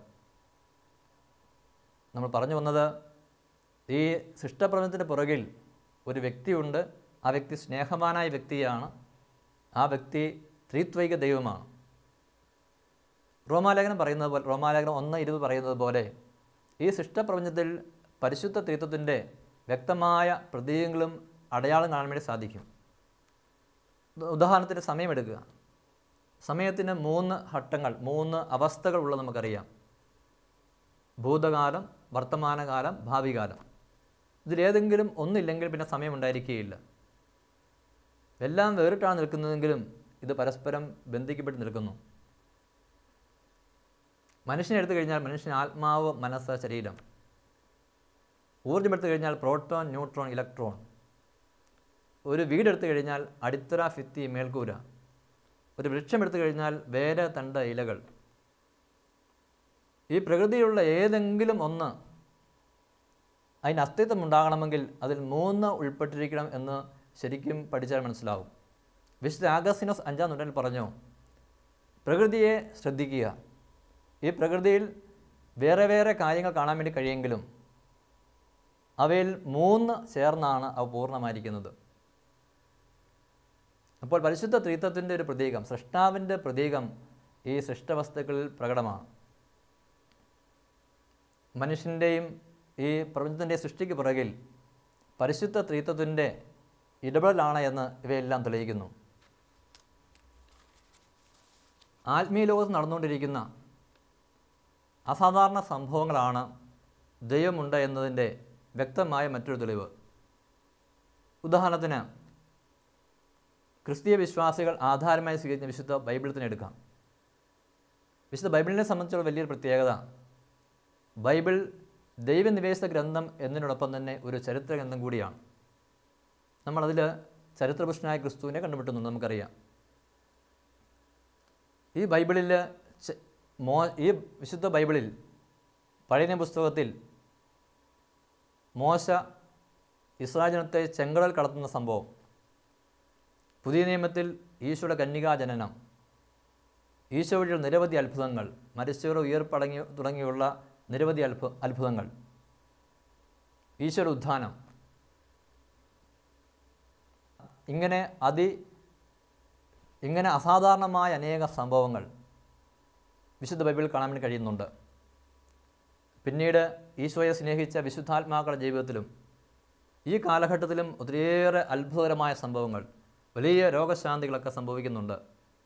Speaker 1: നമ്മൾ പറഞ്ഞു വന്നത് ഈ സൃഷ്ടപ്രപഞ്ചത്തിൻ്റെ പുറകിൽ ഒരു വ്യക്തിയുണ്ട് ആ വ്യക്തി സ്നേഹവാനായ വ്യക്തിയാണ് ആ വ്യക്തി ത്രിത്വൈക ദൈവമാണ് റോമാലേഖനം പറയുന്നത് പോലെ റോമാലേഖനം ഒന്ന് ഇരുപത് പറയുന്നത് പോലെ ഈ സൃഷ്ടപ്രപഞ്ചത്തിൽ പരിശുദ്ധ ത്രിത്വത്തിൻ്റെ വ്യക്തമായ പ്രതീകങ്ങളും അടയാളം കാണാൻ വേണ്ടി സാധിക്കും ഉദ- ഉദാഹരണത്തിന് സമയമെടുക്കുക സമയത്തിന് മൂന്ന് ഘട്ടങ്ങൾ മൂന്ന് അവസ്ഥകൾ ഉള്ളത് നമുക്കറിയാം ഭൂതകാലം വർത്തമാനകാലം ഭാവികാലം ഇതിലേതെങ്കിലും ഒന്നില്ലെങ്കിൽ പിന്നെ സമയം ഉണ്ടായിരിക്കുകയില്ല എല്ലാം വേറിട്ടാണ് നിൽക്കുന്നതെങ്കിലും ഇത് പരസ്പരം ബന്ധിക്കപ്പെട്ട് നിൽക്കുന്നു മനുഷ്യനെ എടുത്തു കഴിഞ്ഞാൽ മനുഷ്യൻ ആത്മാവ് മനസ്സ് ശരീരം ഊർജ്ജം എടുത്തു കഴിഞ്ഞാൽ പ്രോട്ടോൺ ന്യൂട്രോൺ ഇലക്ട്രോൺ ഒരു വീടെടുത്തു കഴിഞ്ഞാൽ അടിത്തറ ഭിത്തി മേൽക്കൂര ഒരു വൃക്ഷം എടുത്തു കഴിഞ്ഞാൽ വേര തണ്ട് ഇലകൾ ഈ പ്രകൃതിയിലുള്ള ഏതെങ്കിലും ഒന്ന് അതിന് അസ്തിത്വം ഉണ്ടാകണമെങ്കിൽ അതിൽ മൂന്ന് ഉൾപ്പെട്ടിരിക്കണം എന്ന് ശരിക്കും പഠിച്ചാൽ മനസ്സിലാവും വിശുദ്ധ ആഗസ്റ്റിനോസ് അഞ്ചാം നൂറ്റാണ്ടിൽ പറഞ്ഞു പ്രകൃതിയെ ശ്രദ്ധിക്കുക ഈ പ്രകൃതിയിൽ വേറെ വേറെ കാര്യങ്ങൾ കാണാൻ വേണ്ടി കഴിയെങ്കിലും അവയിൽ മൂന്ന് ചേർന്നാണ് അവ പൂർണ്ണമായിരിക്കുന്നത് അപ്പോൾ പരിശുദ്ധ ത്രിത്വത്തിൻ്റെ ഒരു പ്രതീകം സൃഷ്ടാവിൻ്റെ പ്രതീകം ഈ സൃഷ്ടവസ്തുക്കളിൽ പ്രകടമാണ് മനുഷ്യൻ്റെയും ഈ പ്രപഞ്ചത്തിൻ്റെ സൃഷ്ടിക്ക് പുറകിൽ പരിശുദ്ധ ത്രിത്വത്തിൻ്റെ ഇടപെടലാണ് എന്ന് ഇവയെല്ലാം തെളിയിക്കുന്നു ആത്മീയ ലോകത്ത് നടന്നുകൊണ്ടിരിക്കുന്ന അസാധാരണ സംഭവങ്ങളാണ് ദൈവമുണ്ട് എന്നതിൻ്റെ വ്യക്തമായ മറ്റൊരു തെളിവ് ഉദാഹരണത്തിന് ക്രിസ്തീയ വിശ്വാസികൾ ആധാരമായി സ്വീകരിക്കുന്ന വിശുദ്ധ ബൈബിൾ തന്നെ എടുക്കാം വിശുദ്ധ ബൈബിളിനെ സംബന്ധിച്ചുള്ള വലിയൊരു പ്രത്യേകത ബൈബിൾ ദൈവനിവേശ ഗ്രന്ഥം എന്നതിനോടൊപ്പം തന്നെ ഒരു ചരിത്ര ഗ്രന്ഥം കൂടിയാണ് നമ്മളതിൽ ചരിത്രപുരുഷനായ ക്രിസ്തുവിനെ കണ്ടുമുട്ടുന്നുണ്ട് നമുക്കറിയാം ഈ ബൈബിളിൽ ച- മോ ഈ വിശുദ്ധ ബൈബിളിൽ പഴയ നിയമ പുസ്തകത്തിൽ മോശ ഇസ്രായേൽ ജനത്തെ ചെങ്കടൽ കടത്തുന്ന സംഭവം പുതിയ നിയമത്തിൽ ഈശോയുടെ കന്യകാജനനം ഈശോ വഴിയുള്ള നിരവധി അത്ഭുതങ്ങൾ മരിച്ചവർ ഉയർപ്പടങ്ങി തുടങ്ങിയുള്ള നിരവധി അത്ഭു അത്ഭുതങ്ങൾ ഈശോയുടെ ഉത്ഥാനം ഇങ്ങനെ അതി ഇങ്ങനെ അസാധാരണമായ അനേക സംഭവങ്ങൾ വിശുദ്ധ ബൈബിളിൽ കാണാൻ വേണ്ടി കഴിയുന്നുണ്ട് പിന്നീട് ഈശോയെ സ്നേഹിച്ച വിശുദ്ധാത്മാക്കളുടെ ജീവിതത്തിലും ഈ കാലഘട്ടത്തിലും ഒത്തിരിയേറെ അത്ഭുതകരമായ സംഭവങ്ങൾ വലിയ രോഗശാന്തികളൊക്കെ സംഭവിക്കുന്നുണ്ട്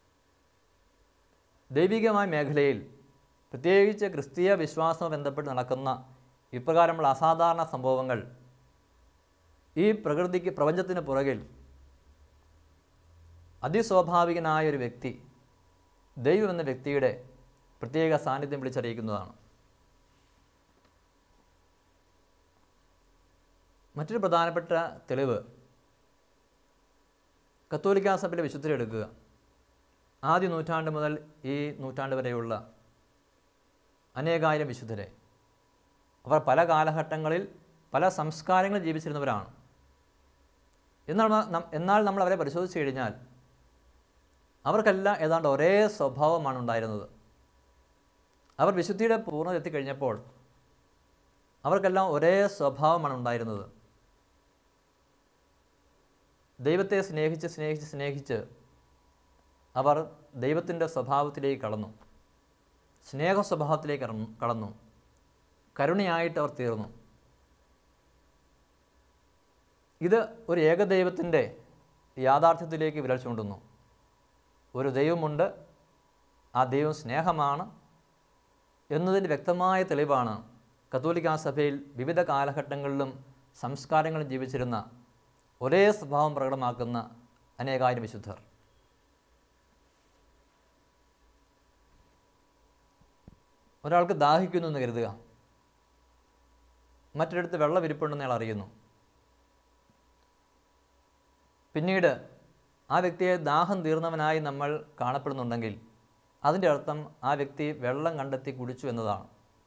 Speaker 1: ദൈവികമായ മേഖലയിൽ പ്രത്യേകിച്ച് ക്രിസ്തീയ വിശ്വാസവുമായി ബന്ധപ്പെട്ട് നടക്കുന്ന ഇപ്രകാരമുള്ള അസാധാരണ സംഭവങ്ങൾ ഈ പ്രകൃതിക്ക് പ്രപഞ്ചത്തിന് പുറകിൽ അതിസ്വാഭാവികനായ ഒരു വ്യക്തി ദൈവം എന്ന വ്യക്തിയുടെ പ്രത്യേക സാന്നിധ്യം വിളിച്ചറിയിക്കുന്നതാണ് മറ്റൊരു പ്രധാനപ്പെട്ട തെളിവ് കത്തോലിക്കാ സഭയിലെ വിശുദ്ധരെ എടുക്കുക ആദ്യ നൂറ്റാണ്ട് മുതൽ ഈ നൂറ്റാണ്ട് വരെയുള്ള അനേകായിരം വിശുദ്ധരെ അവർ പല കാലഘട്ടങ്ങളിൽ പല സംസ്കാരങ്ങളിൽ ജീവിച്ചിരുന്നവരാണ് എന്നാൽ ന- എന്നാൽ നമ്മൾ അവരെ പരിശോധിച്ച് കഴിഞ്ഞാൽ അവർക്കെല്ലാം ഏതാണ്ട് ഒരേ സ്വഭാവമാണ് ഉണ്ടായിരുന്നത് അവർ വിശുദ്ധിയുടെ പൂർണ്ണത എത്തിക്കഴിഞ്ഞപ്പോൾ അവർക്കെല്ലാം ഒരേ സ്വഭാവമാണ് ഉണ്ടായിരുന്നത് ദൈവത്തെ സ്നേഹിച്ച് സ്നേഹിച്ച് സ്നേഹിച്ച് അവർ ദൈവത്തിൻ്റെ സ്വഭാവത്തിലേക്ക് കടന്നു സ്നേഹ സ്വഭാവത്തിലേക്ക് കടന്നു കടന്നു കരുണയായിട്ട് അവർ തീർന്നു ഇത് ഒരു ഏകദൈവത്തിൻ്റെ യാഥാർത്ഥ്യത്തിലേക്ക് വിരൽ ചൂണ്ടുന്നു ഒരു ദൈവമുണ്ട് ആ ദൈവം സ്നേഹമാണ് എന്നതിൻ്റെ വ്യക്തമായ തെളിവാണ് കത്തോലിക്കാ സഭയിൽ വിവിധ കാലഘട്ടങ്ങളിലും സംസ്കാരങ്ങളിലും ജീവിച്ചിരുന്ന ഒരേ സ്വഭാവം പ്രകടമാക്കുന്ന അനേകായിരം വിശുദ്ധർ ഒരാൾക്ക് ദാഹിക്കുന്നു എന്ന് കരുതുക മറ്റൊരിടത്ത് വെള്ളം ഇരിപ്പുണ്ടെന്ന് അയാൾ അറിയുന്നു പിന്നീട് ആ വ്യക്തിയെ ദാഹം തീർന്നവനായി നമ്മൾ കാണപ്പെടുന്നുണ്ടെങ്കിൽ അതിൻ്റെ അർത്ഥം ആ വ്യക്തി വെള്ളം കണ്ടെത്തി കുടിച്ചു എന്നതാണ്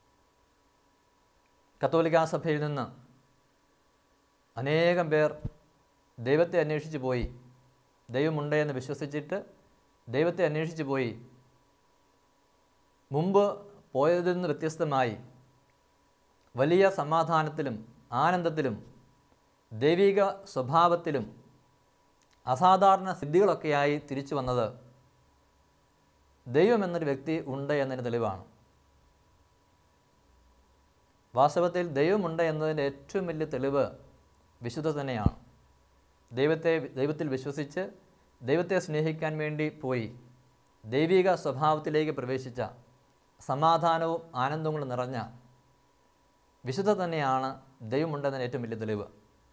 Speaker 1: കത്തോലിക്കാ സഭയിൽ നിന്ന് അനേകം പേർ ദൈവത്തെ അന്വേഷിച്ച് പോയി ദൈവമുണ്ട് എന്ന് വിശ്വസിച്ചിട്ട് ദൈവത്തെ അന്വേഷിച്ച് പോയി മുമ്പ് പോയതിൽ നിന്ന് വ്യത്യസ്തമായി വലിയ സമാധാനത്തിലും ആനന്ദത്തിലും ദൈവിക സ്വഭാവത്തിലും അസാധാരണ സിദ്ധികളൊക്കെയായി തിരിച്ചു വന്നത് ദൈവം എന്നൊരു വ്യക്തി ഉണ്ട് എന്നതിന് തെളിവാണ് വാസ്തവത്തിൽ ദൈവമുണ്ട് എന്നതിൻ്റെ ഏറ്റവും വലിയ തെളിവ് വിശുദ്ധ തന്നെയാണ് ദൈവത്തെ ദൈവത്തിൽ വിശ്വസിച്ച് ദൈവത്തെ സ്നേഹിക്കാൻ വേണ്ടി പോയി ദൈവിക സ്വഭാവത്തിലേക്ക് പ്രവേശിച്ച സമാധാനവും ആനന്ദവും നിറഞ്ഞ വിശുദ്ധ തന്നെയാണ് ദൈവമുണ്ടെന്നതിന് ഏറ്റവും വലിയ തെളിവ്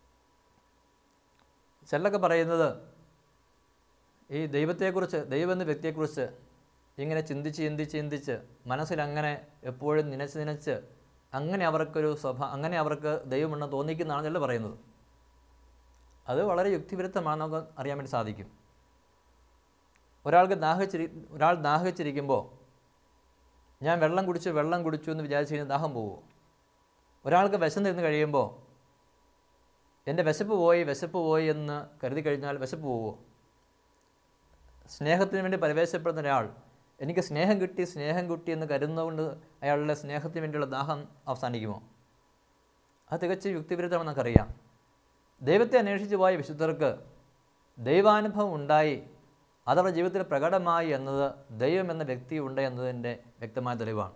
Speaker 1: ചിലരൊക്കെ പറയുന്നത് ഈ ദൈവത്തെക്കുറിച്ച് ദൈവം എന്ന വ്യക്തിയെക്കുറിച്ച് ഇങ്ങനെ ചിന്തിച്ച് ചിന്തിച്ച് ചിന്തിച്ച് മനസ്സിലങ്ങനെ എപ്പോഴും നനച്ച് നനച്ച് അങ്ങനെ അവർക്കൊരു സ്വഭാ അങ്ങനെ അവർക്ക് ദൈവമുണ്ടെന്ന് തോന്നിക്കുന്നതാണ് ചിലർ പറയുന്നത് അത് വളരെ യുക്തിവിരുദ്ധമാണെന്ന് നമുക്ക് അറിയാൻ വേണ്ടി സാധിക്കും ഒരാൾക്ക് ദാഹിച്ചിരി ഒരാൾ ദാഹിച്ചിരിക്കുമ്പോൾ ഞാൻ വെള്ളം കുടിച്ചു വെള്ളം കുടിച്ചു എന്ന് വിചാരിച്ച് കഴിഞ്ഞാൽ ദാഹം പോവുമോ ഒരാൾക്ക് വിശന്നിരുന്ന് കഴിയുമ്പോൾ എൻ്റെ വിശപ്പ് പോയി വിശപ്പ് പോയി എന്ന് കരുതി കഴിഞ്ഞാൽ വിശപ്പ് പോവുമോ സ്നേഹത്തിന് വേണ്ടി പരിവേശപ്പെടുന്ന ഒരാൾ എനിക്ക് സ്നേഹം കിട്ടി സ്നേഹം കിട്ടി എന്ന് കരുതുന്നതുകൊണ്ട് അയാളുടെ സ്നേഹത്തിന് വേണ്ടിയുള്ള ദാഹം അവസാനിക്കുമോ അത് തികച്ചും യുക്തിവിരുദ്ധമാണെന്ന് നമുക്കറിയാം ദൈവത്തെ അന്വേഷിച്ച് പോയ വിശുദ്ധർക്ക് ദൈവാനുഭവം ഉണ്ടായി അതവരുടെ ജീവിതത്തിൽ പ്രകടമായി എന്നത് ദൈവം എന്ന വ്യക്തി ഉണ്ട് എന്നതിൻ്റെ വ്യക്തമായ തെളിവാണ്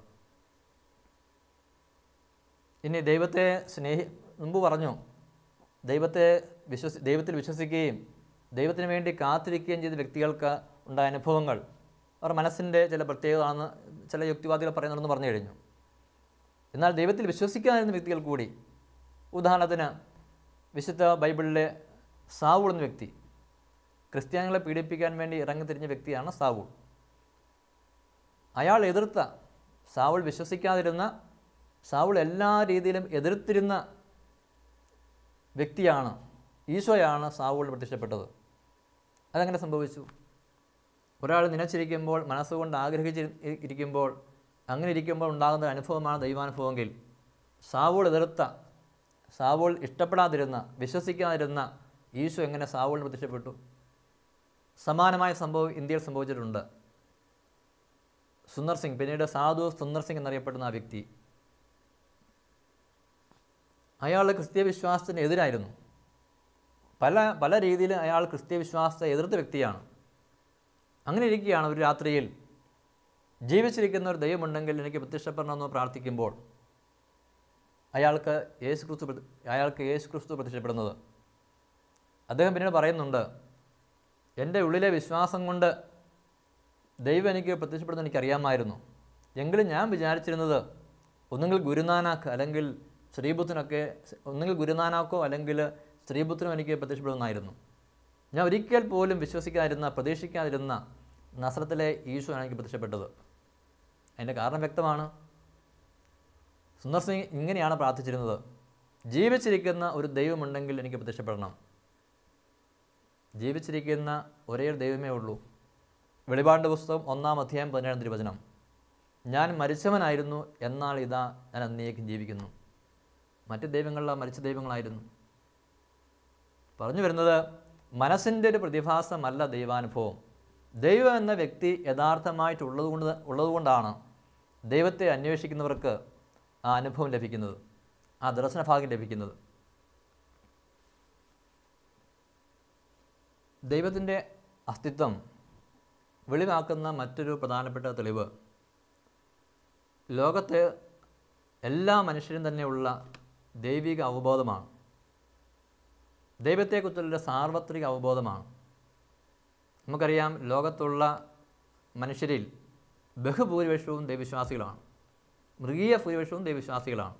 Speaker 1: ഇനി ദൈവത്തെ സ്നേഹി മുമ്പ് പറഞ്ഞു ദൈവത്തെ വിശ്വസി ദൈവത്തിൽ വിശ്വസിക്കുകയും ദൈവത്തിന് വേണ്ടി കാത്തിരിക്കുകയും ചെയ്ത വ്യക്തികൾക്ക് ഉണ്ടായ അനുഭവങ്ങൾ അവർ മനസ്സിൻ്റെ ചില പ്രത്യേകതയാണെന്ന് ചില യുക്തിവാദികൾ പറയുന്നുണ്ടെന്ന് പറഞ്ഞു കഴിഞ്ഞു എന്നാൽ ദൈവത്തിൽ വിശ്വസിക്കാതിരുന്ന വ്യക്തികൾ കൂടി ഉദാഹരണത്തിന് വിശുദ്ധ ബൈബിളിലെ സാവൂൾ എന്ന വ്യക്തി ക്രിസ്ത്യാനികളെ പീഡിപ്പിക്കാൻ വേണ്ടി ഇറങ്ങിത്തിരിഞ്ഞ വ്യക്തിയാണ് സാവൂൾ അയാൾ എതിർത്ത സാവൂൾ വിശ്വസിക്കാതിരുന്ന സാവൂൾ എല്ലാ രീതിയിലും എതിർത്തിരുന്ന വ്യക്തിയാണ് ഈശോയാണ് സാവൂളിൽ പ്രത്യക്ഷപ്പെട്ടത് അതങ്ങനെ സംഭവിച്ചു ഒരാൾ നനച്ചിരിക്കുമ്പോൾ മനസ്സുകൊണ്ട് ആഗ്രഹിച്ച് ഇരിക്കുമ്പോൾ അങ്ങനെ ഇരിക്കുമ്പോൾ ഉണ്ടാകുന്ന ഒരു അനുഭവമാണ് ദൈവാനുഭവമെങ്കിൽ സാവൂൾ എതിർത്ത സാവൂൾ ഇഷ്ടപ്പെടാതിരുന്ന വിശ്വസിക്കാതിരുന്ന ഈശോ എങ്ങനെ സാവൂളിന് പ്രത്യക്ഷപ്പെട്ടു സമാനമായ സംഭവം ഇന്ത്യയിൽ സംഭവിച്ചിട്ടുണ്ട് സുന്ദർ സിംഗ് പിന്നീട് സാധു സുന്ദർ സിംഗ് എന്നറിയപ്പെടുന്ന ആ വ്യക്തി അയാൾ ക്രിസ്തീയ വിശ്വാസത്തിന് എതിരായിരുന്നു പല പല രീതിയിൽ അയാൾ ക്രിസ്തീയ വിശ്വാസത്തെ എതിർത്ത വ്യക്തിയാണ് അങ്ങനെ ഇരിക്കുകയാണ് ഒരു രാത്രിയിൽ ജീവിച്ചിരിക്കുന്ന ഒരു ദൈവമുണ്ടെങ്കിൽ എനിക്ക് പ്രത്യക്ഷപ്പെടണമെന്ന് പ്രാർത്ഥിക്കുമ്പോൾ അയാൾക്ക് യേശു ക്രിസ്തു പ്രതി- അയാൾക്ക് യേശു ക്രിസ്തു പ്രത്യക്ഷപ്പെടുന്നത് അദ്ദേഹം പിന്നീട് പറയുന്നുണ്ട് എൻ്റെ ഉള്ളിലെ വിശ്വാസം കൊണ്ട് ദൈവം എനിക്ക് പ്രത്യക്ഷപ്പെടുന്നത് എനിക്കറിയാമായിരുന്നു എങ്കിലും ഞാൻ വിചാരിച്ചിരുന്നത് ഒന്നുകിൽ ഗുരുനാനാക്ക് അല്ലെങ്കിൽ ശ്രീബുദ്ധനൊക്കെ ഒന്നുകിൽ ഗുരുനാനാക്കോ അല്ലെങ്കിൽ ശ്രീബുദ്ധനോ എനിക്ക് പ്രത്യക്ഷപ്പെടുന്നതായിരുന്നു ഞാൻ ഒരിക്കൽ പോലും വിശ്വസിക്കാതിരുന്ന പ്രതീക്ഷിക്കാതിരുന്ന നസ്രത്തിലെ ഈശോ എനിക്ക് പ്രത്യക്ഷപ്പെട്ടത് അതിൻ്റെ കാരണം വ്യക്തമാണ് സുന്ദർ സിംഗ് ഇങ്ങനെയാണ് പ്രാർത്ഥിച്ചിരുന്നത് ജീവിച്ചിരിക്കുന്ന ഒരു ദൈവമുണ്ടെങ്കിൽ എനിക്ക് പ്രത്യക്ഷപ്പെടണം ജീവിച്ചിരിക്കുന്ന ഒരേ ഒരു ദൈവമേ ഉള്ളൂ വെളിപാടിൻ്റെ പുസ്തകം ഒന്നാം അധ്യായം പതിനേഴാം തിരുവചനം ഞാൻ മരിച്ചവനായിരുന്നു എന്നാൽ ഇതാ ഞാൻ എന്നേക്കും ജീവിക്കുന്നു മറ്റ് ദൈവങ്ങളിലെ മരിച്ച ദൈവങ്ങളായിരുന്നു പറഞ്ഞു വരുന്നത് മനസ്സിൻ്റെ ഒരു പ്രതിഭാസമല്ല ദൈവാനുഭവം ദൈവം എന്ന വ്യക്തി യഥാർത്ഥമായിട്ടുള്ളത് കൊണ്ട് ഉള്ളതുകൊണ്ടാണ് ദൈവത്തെ അന്വേഷിക്കുന്നവർക്ക് ആ അനുഭവം ലഭിക്കുന്നത് ആ ദർശനഭാഗ്യം ലഭിക്കുന്നത് ദൈവത്തിൻ്റെ അസ്തിത്വം വെളിവാക്കുന്ന മറ്റൊരു പ്രധാനപ്പെട്ട തെളിവ് ലോകത്തെ എല്ലാ മനുഷ്യരും തന്നെയുള്ള ദൈവിക അവബോധമാണ് ദൈവത്തെക്കുറിച്ചുള്ള സാർവത്രിക അവബോധമാണ് നമുക്കറിയാം ലോകത്തുള്ള മനുഷ്യരിൽ ബഹുഭൂരിപക്ഷവും ദൈവവിശ്വാസികളാണ് മൃഗീയ ഭൂരിപക്ഷവും ദൈവവിശ്വാസികളാണ്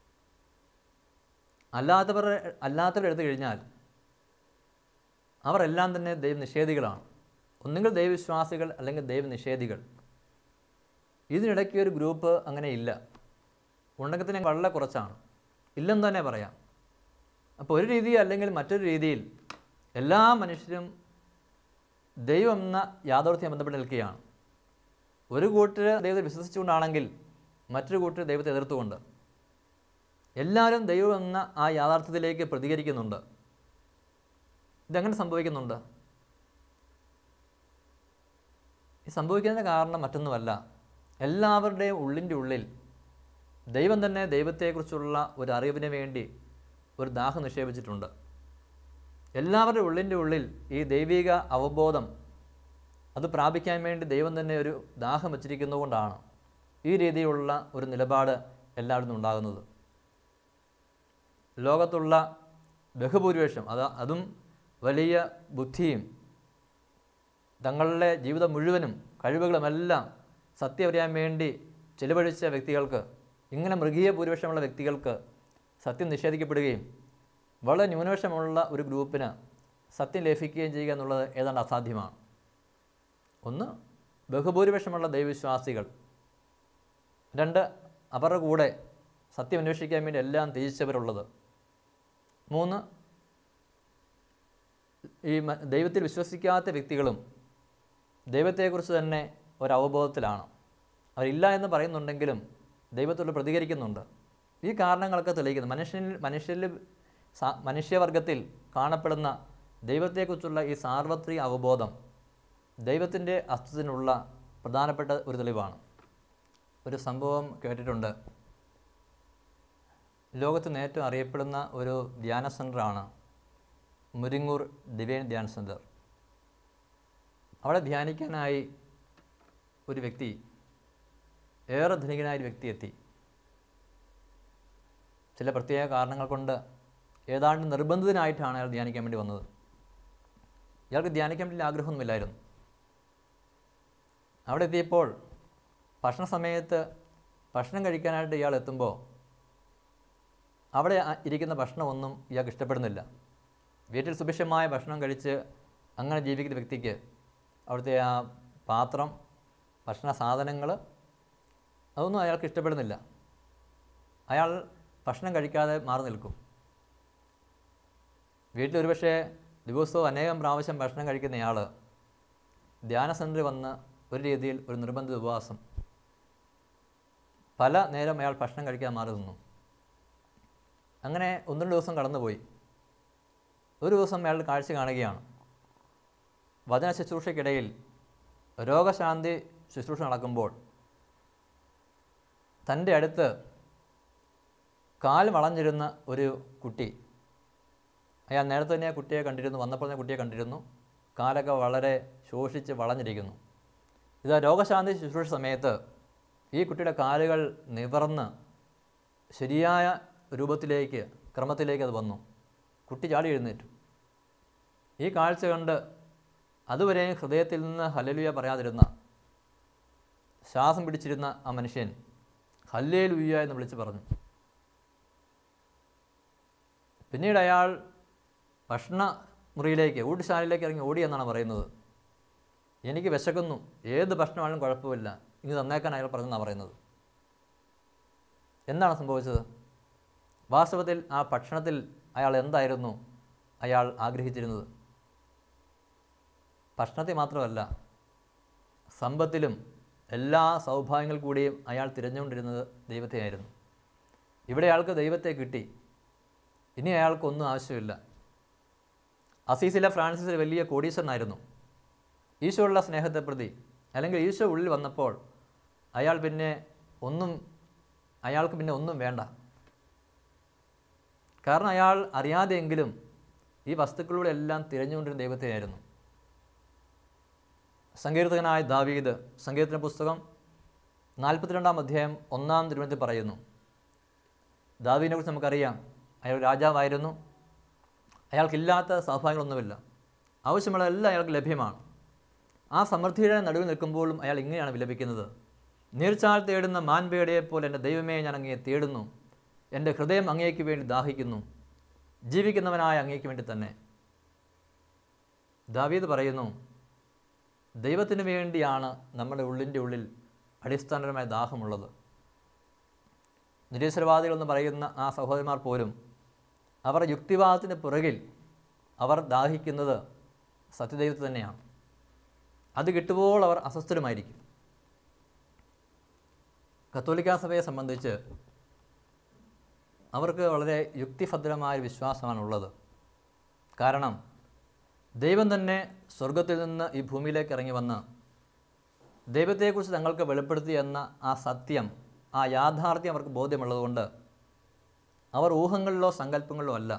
Speaker 1: അല്ലാത്തവർ അല്ലാത്തവർ എടുത്തു കഴിഞ്ഞാൽ അവരെല്ലാം തന്നെ ദൈവനിഷേധികളാണ് ഒന്നുകിൽ ദൈവവിശ്വാസികൾ അല്ലെങ്കിൽ ദൈവനിഷേധികൾ ഇതിനിടയ്ക്ക് ഒരു ഗ്രൂപ്പ് അങ്ങനെ ഇല്ല ഉണ്ടെങ്കിൽ തന്നെ വളരെ കുറച്ചാണ് ഇല്ലെന്ന് തന്നെ പറയാം അപ്പോൾ ഒരു രീതി അല്ലെങ്കിൽ മറ്റൊരു രീതിയിൽ എല്ലാ മനുഷ്യരും ദൈവം എന്ന യാഥാർത്ഥ്യം ബന്ധപ്പെട്ട് നിൽക്കുകയാണ് ഒരു കൂട്ടർ ദൈവത്തെ വിശ്വസിച്ചുകൊണ്ടാണെങ്കിൽ മറ്റൊരു കൂട്ടർ ദൈവത്തെ എതിർത്തുകൊണ്ട് എല്ലാവരും ദൈവം എന്ന ആ യാഥാർത്ഥ്യത്തിലേക്ക് പ്രതികരിക്കുന്നുണ്ട് ഇതെങ്ങനെ സംഭവിക്കുന്നുണ്ട് ഈ സംഭവിക്കുന്നതിന് കാരണം മറ്റൊന്നുമല്ല എല്ലാവരുടെയും ഉള്ളിൻ്റെ ഉള്ളിൽ ദൈവം തന്നെ ദൈവത്തെക്കുറിച്ചുള്ള ഒരു അറിവിന് വേണ്ടി ഒരു ദാഹം നിക്ഷേപിച്ചിട്ടുണ്ട് എല്ലാവരുടെ ഉള്ളിൻ്റെ ഉള്ളിൽ ഈ ദൈവിക അവബോധം അത് പ്രാപിക്കാൻ വേണ്ടി ദൈവം തന്നെ ഒരു ദാഹം വച്ചിരിക്കുന്നതുകൊണ്ടാണ് ഈ രീതിയിലുള്ള ഒരു നിലപാട് എല്ലായിടത്തും ഉണ്ടാകുന്നത് ലോകത്തുള്ള ബഹുഭൂരിപക്ഷം അത് അതും വലിയ ബുദ്ധിയും തങ്ങളുടെ ജീവിതം മുഴുവനും കഴിവുകളുമെല്ലാം സത്യം അറിയാൻ വേണ്ടി ചെലവഴിച്ച വ്യക്തികൾക്ക് ഇങ്ങനെ മൃഗീയ ഭൂരിപക്ഷമുള്ള വ്യക്തികൾക്ക് സത്യം നിഷേധിക്കപ്പെടുകയും വളരെ ന്യൂനപക്ഷമുള്ള ഒരു ഗ്രൂപ്പിന് സത്യം ലഭിക്കുകയും ചെയ്യുക എന്നുള്ളത് ഏതാണ്ട് അസാധ്യമാണ് ഒന്ന് ബഹുഭൂരിപക്ഷമുള്ള ദൈവവിശ്വാസികൾ രണ്ട് അവരുടെ കൂടെ സത്യം അന്വേഷിക്കാൻ വേണ്ടി എല്ലാം ത്യജിച്ചവരുള്ളത് മൂന്ന് ഈ മ- ദൈവത്തിൽ വിശ്വസിക്കാത്ത വ്യക്തികളും ദൈവത്തെക്കുറിച്ച് തന്നെ ഒരു അവബോധത്തിലാണ് അവരില്ല എന്ന് പറയുന്നുണ്ടെങ്കിലും ദൈവത്തോട് പ്രതികരിക്കുന്നുണ്ട് ഈ കാരണങ്ങളൊക്കെ തെളിയിക്കുന്നു മനുഷ്യനിൽ മനുഷ്യരിൽ സാ- മനുഷ്യവർഗത്തിൽ കാണപ്പെടുന്ന ദൈവത്തെക്കുറിച്ചുള്ള ഈ സാർവത്രിക അവബോധം ദൈവത്തിൻ്റെ അസ്തിത്വത്തിനുള്ള പ്രധാനപ്പെട്ട ഒരു തെളിവാണ് ഒരു സംഭവം കേട്ടിട്ടുണ്ട് ലോകത്തിന് ഏറ്റവും അറിയപ്പെടുന്ന ഒരു ധ്യാന സെൻ്ററാണ് മുരിങ്ങൂർ ഡിവൈൻ ധ്യാൻ സെൻറ്റർ അവിടെ ധ്യാനിക്കാനായി ഒരു വ്യക്തി ഏറെ ധനികനായ ഒരു വ്യക്തി എത്തി ചില പ്രത്യേക കാരണങ്ങൾ കൊണ്ട് ഏതാണ്ട് നിർബന്ധിതനായിട്ടാണ് അയാൾ ധ്യാനിക്കാൻ വേണ്ടി വന്നത് ഇയാൾക്ക് ധ്യാനിക്കാൻ വേണ്ടി ആഗ്രഹമൊന്നുമില്ലായിരുന്നു.. ആഗ്രഹമൊന്നുമില്ലായിരുന്നു. 'അവിടെ എത്തിയപ്പോൾ ഭക്ഷണ സമയത്ത് ഭക്ഷണം കഴിക്കാനായിട്ട് ഇയാൾ എത്തുമ്പോൾ അവിടെ ആ ഇരിക്കുന്ന ഭക്ഷണമൊന്നും ഇയാൾക്ക് ഇഷ്ടപ്പെടുന്നില്ല വീട്ടിൽ സുഭിക്ഷമായ ഭക്ഷണം കഴിച്ച് അങ്ങനെ ജീവിക്കുന്ന വ്യക്തിക്ക് അവിടുത്തെ ആ പാത്രം ഭക്ഷണ സാധനങ്ങൾ അതൊന്നും അയാൾക്ക് ഇഷ്ടപ്പെടുന്നില്ല അയാൾ ഭക്ഷണം കഴിക്കാതെ മാറി നിൽക്കും വീട്ടിൽ ഒരുപക്ഷെ ദിവസവും അനേകം പ്രാവശ്യം ഭക്ഷണം കഴിക്കുന്നയാൾ ധ്യാന സെൻറ്ററിൽ വന്ന് ഒരു രീതിയിൽ ഒരു നിർബന്ധിത ഉപവാസം പല നേരം അയാൾ ഭക്ഷണം കഴിക്കാൻ മാറി നിന്നു അങ്ങനെ ഒന്ന് രണ്ട് ദിവസം കടന്നുപോയി ഒരു ദിവസം അയാൾ കാഴ്ച കാണുകയാണ് വചന ശുശ്രൂഷയ്ക്കിടയിൽ രോഗശാന്തി ശുശ്രൂഷ നടക്കുമ്പോൾ തൻ്റെ അടുത്ത് കാൽ വളഞ്ഞിരുന്ന ഒരു കുട്ടി അയാൾ നേരത്തെ തന്നെ ആ കുട്ടിയെ കണ്ടിരുന്നു വന്നപ്പോൾ തന്നെ കുട്ടിയെ കണ്ടിരുന്നു കാലൊക്കെ വളരെ ശോഷിച്ച് വളഞ്ഞിരിക്കുന്നു ഇത് രോഗശാന്തി ശുശ്രൂഷ സമയത്ത് ഈ കുട്ടിയുടെ കാലുകൾ നിവർന്ന് ശരിയായ രൂപത്തിലേക്ക് ക്രമത്തിലേക്ക് അത് വന്നു കുട്ടി ചാടി എഴുന്നേറ്റു ഈ കാഴ്ച കണ്ട് അതുവരെയും ഹൃദയത്തിൽ നിന്ന് ഹലലുയ പറയാതിരുന്ന ശ്വാസം പിടിച്ചിരുന്ന ആ മനുഷ്യൻ ഹല്ലേ ലുയ്യ എന്ന് വിളിച്ച് പറഞ്ഞു പിന്നീട് അയാൾ ഭക്ഷണ മുറിയിലേക്ക് ഊട്ടുശാലയിലേക്ക് ഇറങ്ങി ഓടി എന്നാണ് പറയുന്നത് എനിക്ക് വിശക്കുന്നു ഏത് ഭക്ഷണമാണെങ്കിലും കുഴപ്പമില്ല ഇനി തന്നേക്കാൻ അയാൾ പറഞ്ഞെന്നാണ് പറയുന്നത് എന്താണ് സംഭവിച്ചത് വാസ്തവത്തിൽ ആ ഭക്ഷണത്തിൽ അയാൾ എന്തായിരുന്നു അയാൾ ആഗ്രഹിച്ചിരുന്നത് ഭക്ഷണത്തിൽ മാത്രമല്ല സമ്പത്തിലും എല്ലാ സൗഭാഗ്യങ്ങൾ കൂടിയും അയാൾ തിരഞ്ഞുകൊണ്ടിരുന്നത് ദൈവത്തെയായിരുന്നു ഇവിടെ അയാൾക്ക് ദൈവത്തെ കിട്ടി ഇനി അയാൾക്കൊന്നും ആവശ്യമില്ല അസീസിലെ ഫ്രാൻസിസ് ഒരു വലിയ കോടീശ്വരനായിരുന്നു ഈശോയുള്ള സ്നേഹത്തെ പ്രതി അല്ലെങ്കിൽ ഈശോ ഉള്ളിൽ വന്നപ്പോൾ അയാൾ പിന്നെ ഒന്നും അയാൾക്ക് പിന്നെ ഒന്നും വേണ്ട കാരണം അയാൾ അറിയാതെയെങ്കിലും ഈ വസ്തുക്കളിലൂടെ എല്ലാം തിരഞ്ഞുകൊണ്ടിരുന്ന ദൈവത്തെയായിരുന്നു സങ്കീർത്തകനായ ദാവീദ് സങ്കീർത്തന പുസ്തകം നാൽപ്പത്തിരണ്ടാം അധ്യായം ഒന്നാം തിരുവനന്തപുരത്തിൽ പറയുന്നു ദാവീദിനെ കുറിച്ച് നമുക്കറിയാം അയാൾ രാജാവായിരുന്നു അയാൾക്കില്ലാത്ത സൗഭാഗ്യങ്ങളൊന്നുമില്ല ആവശ്യമുള്ള എല്ലാം അയാൾക്ക് ലഭ്യമാണ് ആ സമൃദ്ധിയുടെ നടുവിൽ നിൽക്കുമ്പോഴും അയാൾ ഇങ്ങനെയാണ് വിലപിക്കുന്നത് നീർച്ചാൽ തേടുന്ന മാൻപേടയെപ്പോലെ എൻ്റെ ദൈവമേ ഞാൻ അങ്ങയെ തേടുന്നു എൻ്റെ ഹൃദയം അങ്ങേക്ക് വേണ്ടി ദാഹിക്കുന്നു ജീവിക്കുന്നവനായ അങ്ങേക്ക് വേണ്ടി തന്നെ ദാവീദ് പറയുന്നു ദൈവത്തിന് വേണ്ടിയാണ് നമ്മുടെ ഉള്ളിൻ്റെ ഉള്ളിൽ അടിസ്ഥാനപരമായ ദാഹമുള്ളത് നിരീശ്വരവാദികളെന്ന് പറയുന്ന ആ സഹോദരന്മാർ പോലും അവർ യുക്തിവാദത്തിന് പുറകിൽ അവർ ദാഹിക്കുന്നത് സത്യദൈവത്തെ തന്നെയാണ് അത് കിട്ടുമ്പോൾ അവർ അസ്വസ്ഥരുമായിരിക്കും കത്തോലിക്ക സഭയെ സംബന്ധിച്ച് അവർക്ക് വളരെ യുക്തിഭദ്രമായ ഒരു വിശ്വാസമാണുള്ളത് കാരണം ദൈവം തന്നെ സ്വർഗത്തിൽ നിന്ന് ഈ ഭൂമിയിലേക്ക് ഇറങ്ങി വന്ന് ദൈവത്തെക്കുറിച്ച് തങ്ങൾക്ക് വെളിപ്പെടുത്തി എന്ന ആ സത്യം ആ യാഥാർത്ഥ്യം അവർക്ക് ബോധ്യമുള്ളതുകൊണ്ട് അവർ ഊഹങ്ങളിലോ സങ്കല്പങ്ങളിലോ അല്ല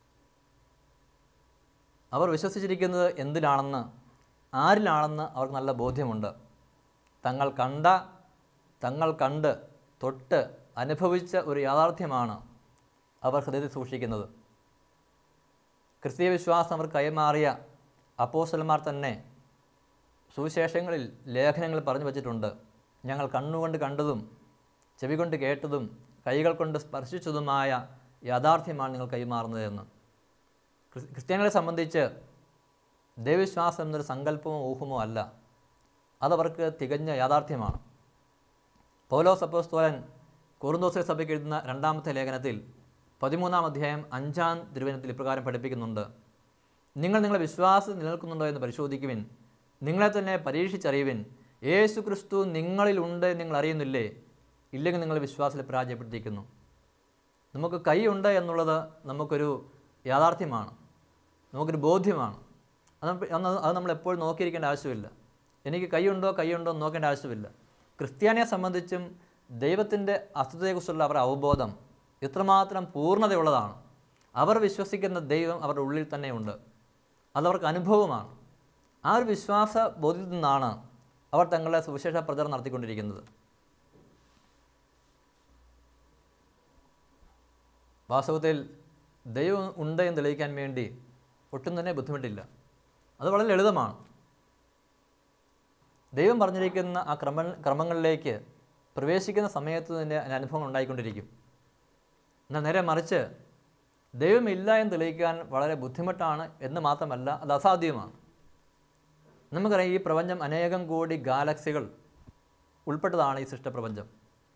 Speaker 1: അവർ വിശ്വസിച്ചിരിക്കുന്നത് എന്തിലാണെന്ന് ആരിലാണെന്ന് അവർക്ക് നല്ല ബോധ്യമുണ്ട് തങ്ങൾ കണ്ട തങ്ങൾ കണ്ട് തൊട്ട് അനുഭവിച്ച ഒരു യാഥാർത്ഥ്യമാണ് അവർ ഹൃദയത്തിൽ സൂക്ഷിക്കുന്നത് ക്രിസ്തീയ വിശ്വാസം അവർ കൈമാറിയ അപ്പോസ്റ്റലന്മാർ തന്നെ സുവിശേഷങ്ങളിൽ ലേഖനങ്ങൾ പറഞ്ഞു വച്ചിട്ടുണ്ട് ഞങ്ങൾ കണ്ണുകൊണ്ട് കണ്ടതും ചെവി കൊണ്ട് കേട്ടതും കൈകൾ കൊണ്ട് സ്പർശിച്ചതുമായ യാഥാർത്ഥ്യമാണ് നിങ്ങൾ കൈമാറുന്നതെന്ന് ക്രിസ്- ക്രിസ്ത്യാനികളെ സംബന്ധിച്ച് ദൈവവിശ്വാസം എന്നൊരു സങ്കല്പമോ ഊഹമോ അല്ല അതവർക്ക് തികഞ്ഞ യാഥാർത്ഥ്യമാണ് പൗലോസ് അപ്പോസ്തോലൻ കുറുന്തോസിലെ സഭയ്ക്ക് എഴുതുന്ന രണ്ടാമത്തെ ലേഖനത്തിൽ പതിമൂന്നാം അധ്യായം അഞ്ചാം തിരുവനത്തിൽ ഇപ്രകാരം പഠിപ്പിക്കുന്നുണ്ട് നിങ്ങൾ നിങ്ങളുടെ വിശ്വാസം നിലനിൽക്കുന്നുണ്ടോ എന്ന് പരിശോധിക്കുവിൻ നിങ്ങളെ തന്നെ പരീക്ഷിച്ചറിയുവിൻ യേശു ക്രിസ്തു നിങ്ങളിലുണ്ട് എന്ന് നിങ്ങൾ അറിയുന്നില്ലേ ഇല്ലെങ്കിൽ നിങ്ങൾ വിശ്വാസത്തിൽ പരാജയപ്പെട്ടിരിക്കുന്നു നമുക്ക് കൈയുണ്ട് എന്നുള്ളത് നമുക്കൊരു യാഥാർത്ഥ്യമാണ് നമുക്കൊരു ബോധ്യമാണ് അത് നമ്മ- അന്ന് അത് നമ്മൾ എപ്പോഴും നോക്കിയിരിക്കേണ്ട ആവശ്യമില്ല എനിക്ക് കൈയുണ്ടോ കൈയുണ്ടോ എന്ന് നോക്കേണ്ട ആവശ്യമില്ല ക്രിസ്ത്യാനിയെ സംബന്ധിച്ചും ദൈവത്തിൻ്റെ അസ്തിത്വത്തെക്കുറിച്ചുള്ള അവരുടെ അവബോധം ഇത്രമാത്രം പൂർണ്ണതയുള്ളതാണ് അവർ വിശ്വസിക്കുന്ന ദൈവം അവരുടെ ഉള്ളിൽ തന്നെയുണ്ട് അതവർക്ക് അനുഭവമാണ് ആ ഒരു വിശ്വാസ ബോധ്യത്തിൽ നിന്നാണ് അവർ തങ്ങളുടെ സുവിശേഷ പ്രചരണം നടത്തിക്കൊണ്ടിരിക്കുന്നത് വാസ്തവത്തിൽ ദൈവം ഉണ്ട് എന്ന് തെളിയിക്കാൻ വേണ്ടി ഒട്ടും തന്നെ ബുദ്ധിമുട്ടില്ല അത് വളരെ ലളിതമാണ് ദൈവം പറഞ്ഞിരിക്കുന്ന ആ ക്രമ ക്രമങ്ങളിലേക്ക് പ്രവേശിക്കുന്ന സമയത്ത് തന്നെ അതിന് അനുഭവങ്ങൾ ഉണ്ടായിക്കൊണ്ടിരിക്കും എന്നാൽ നേരെ മറിച്ച് ദൈവമില്ല എന്ന് തെളിയിക്കാൻ വളരെ ബുദ്ധിമുട്ടാണ് എന്ന് മാത്രമല്ല അത് അസാധ്യവുമാണ് നമുക്കറിയാം ഈ പ്രപഞ്ചം അനേകം കോടി ഗാലക്സികൾ ഉൾപ്പെട്ടതാണ് ഈ സൃഷ്ടപ്രപഞ്ചം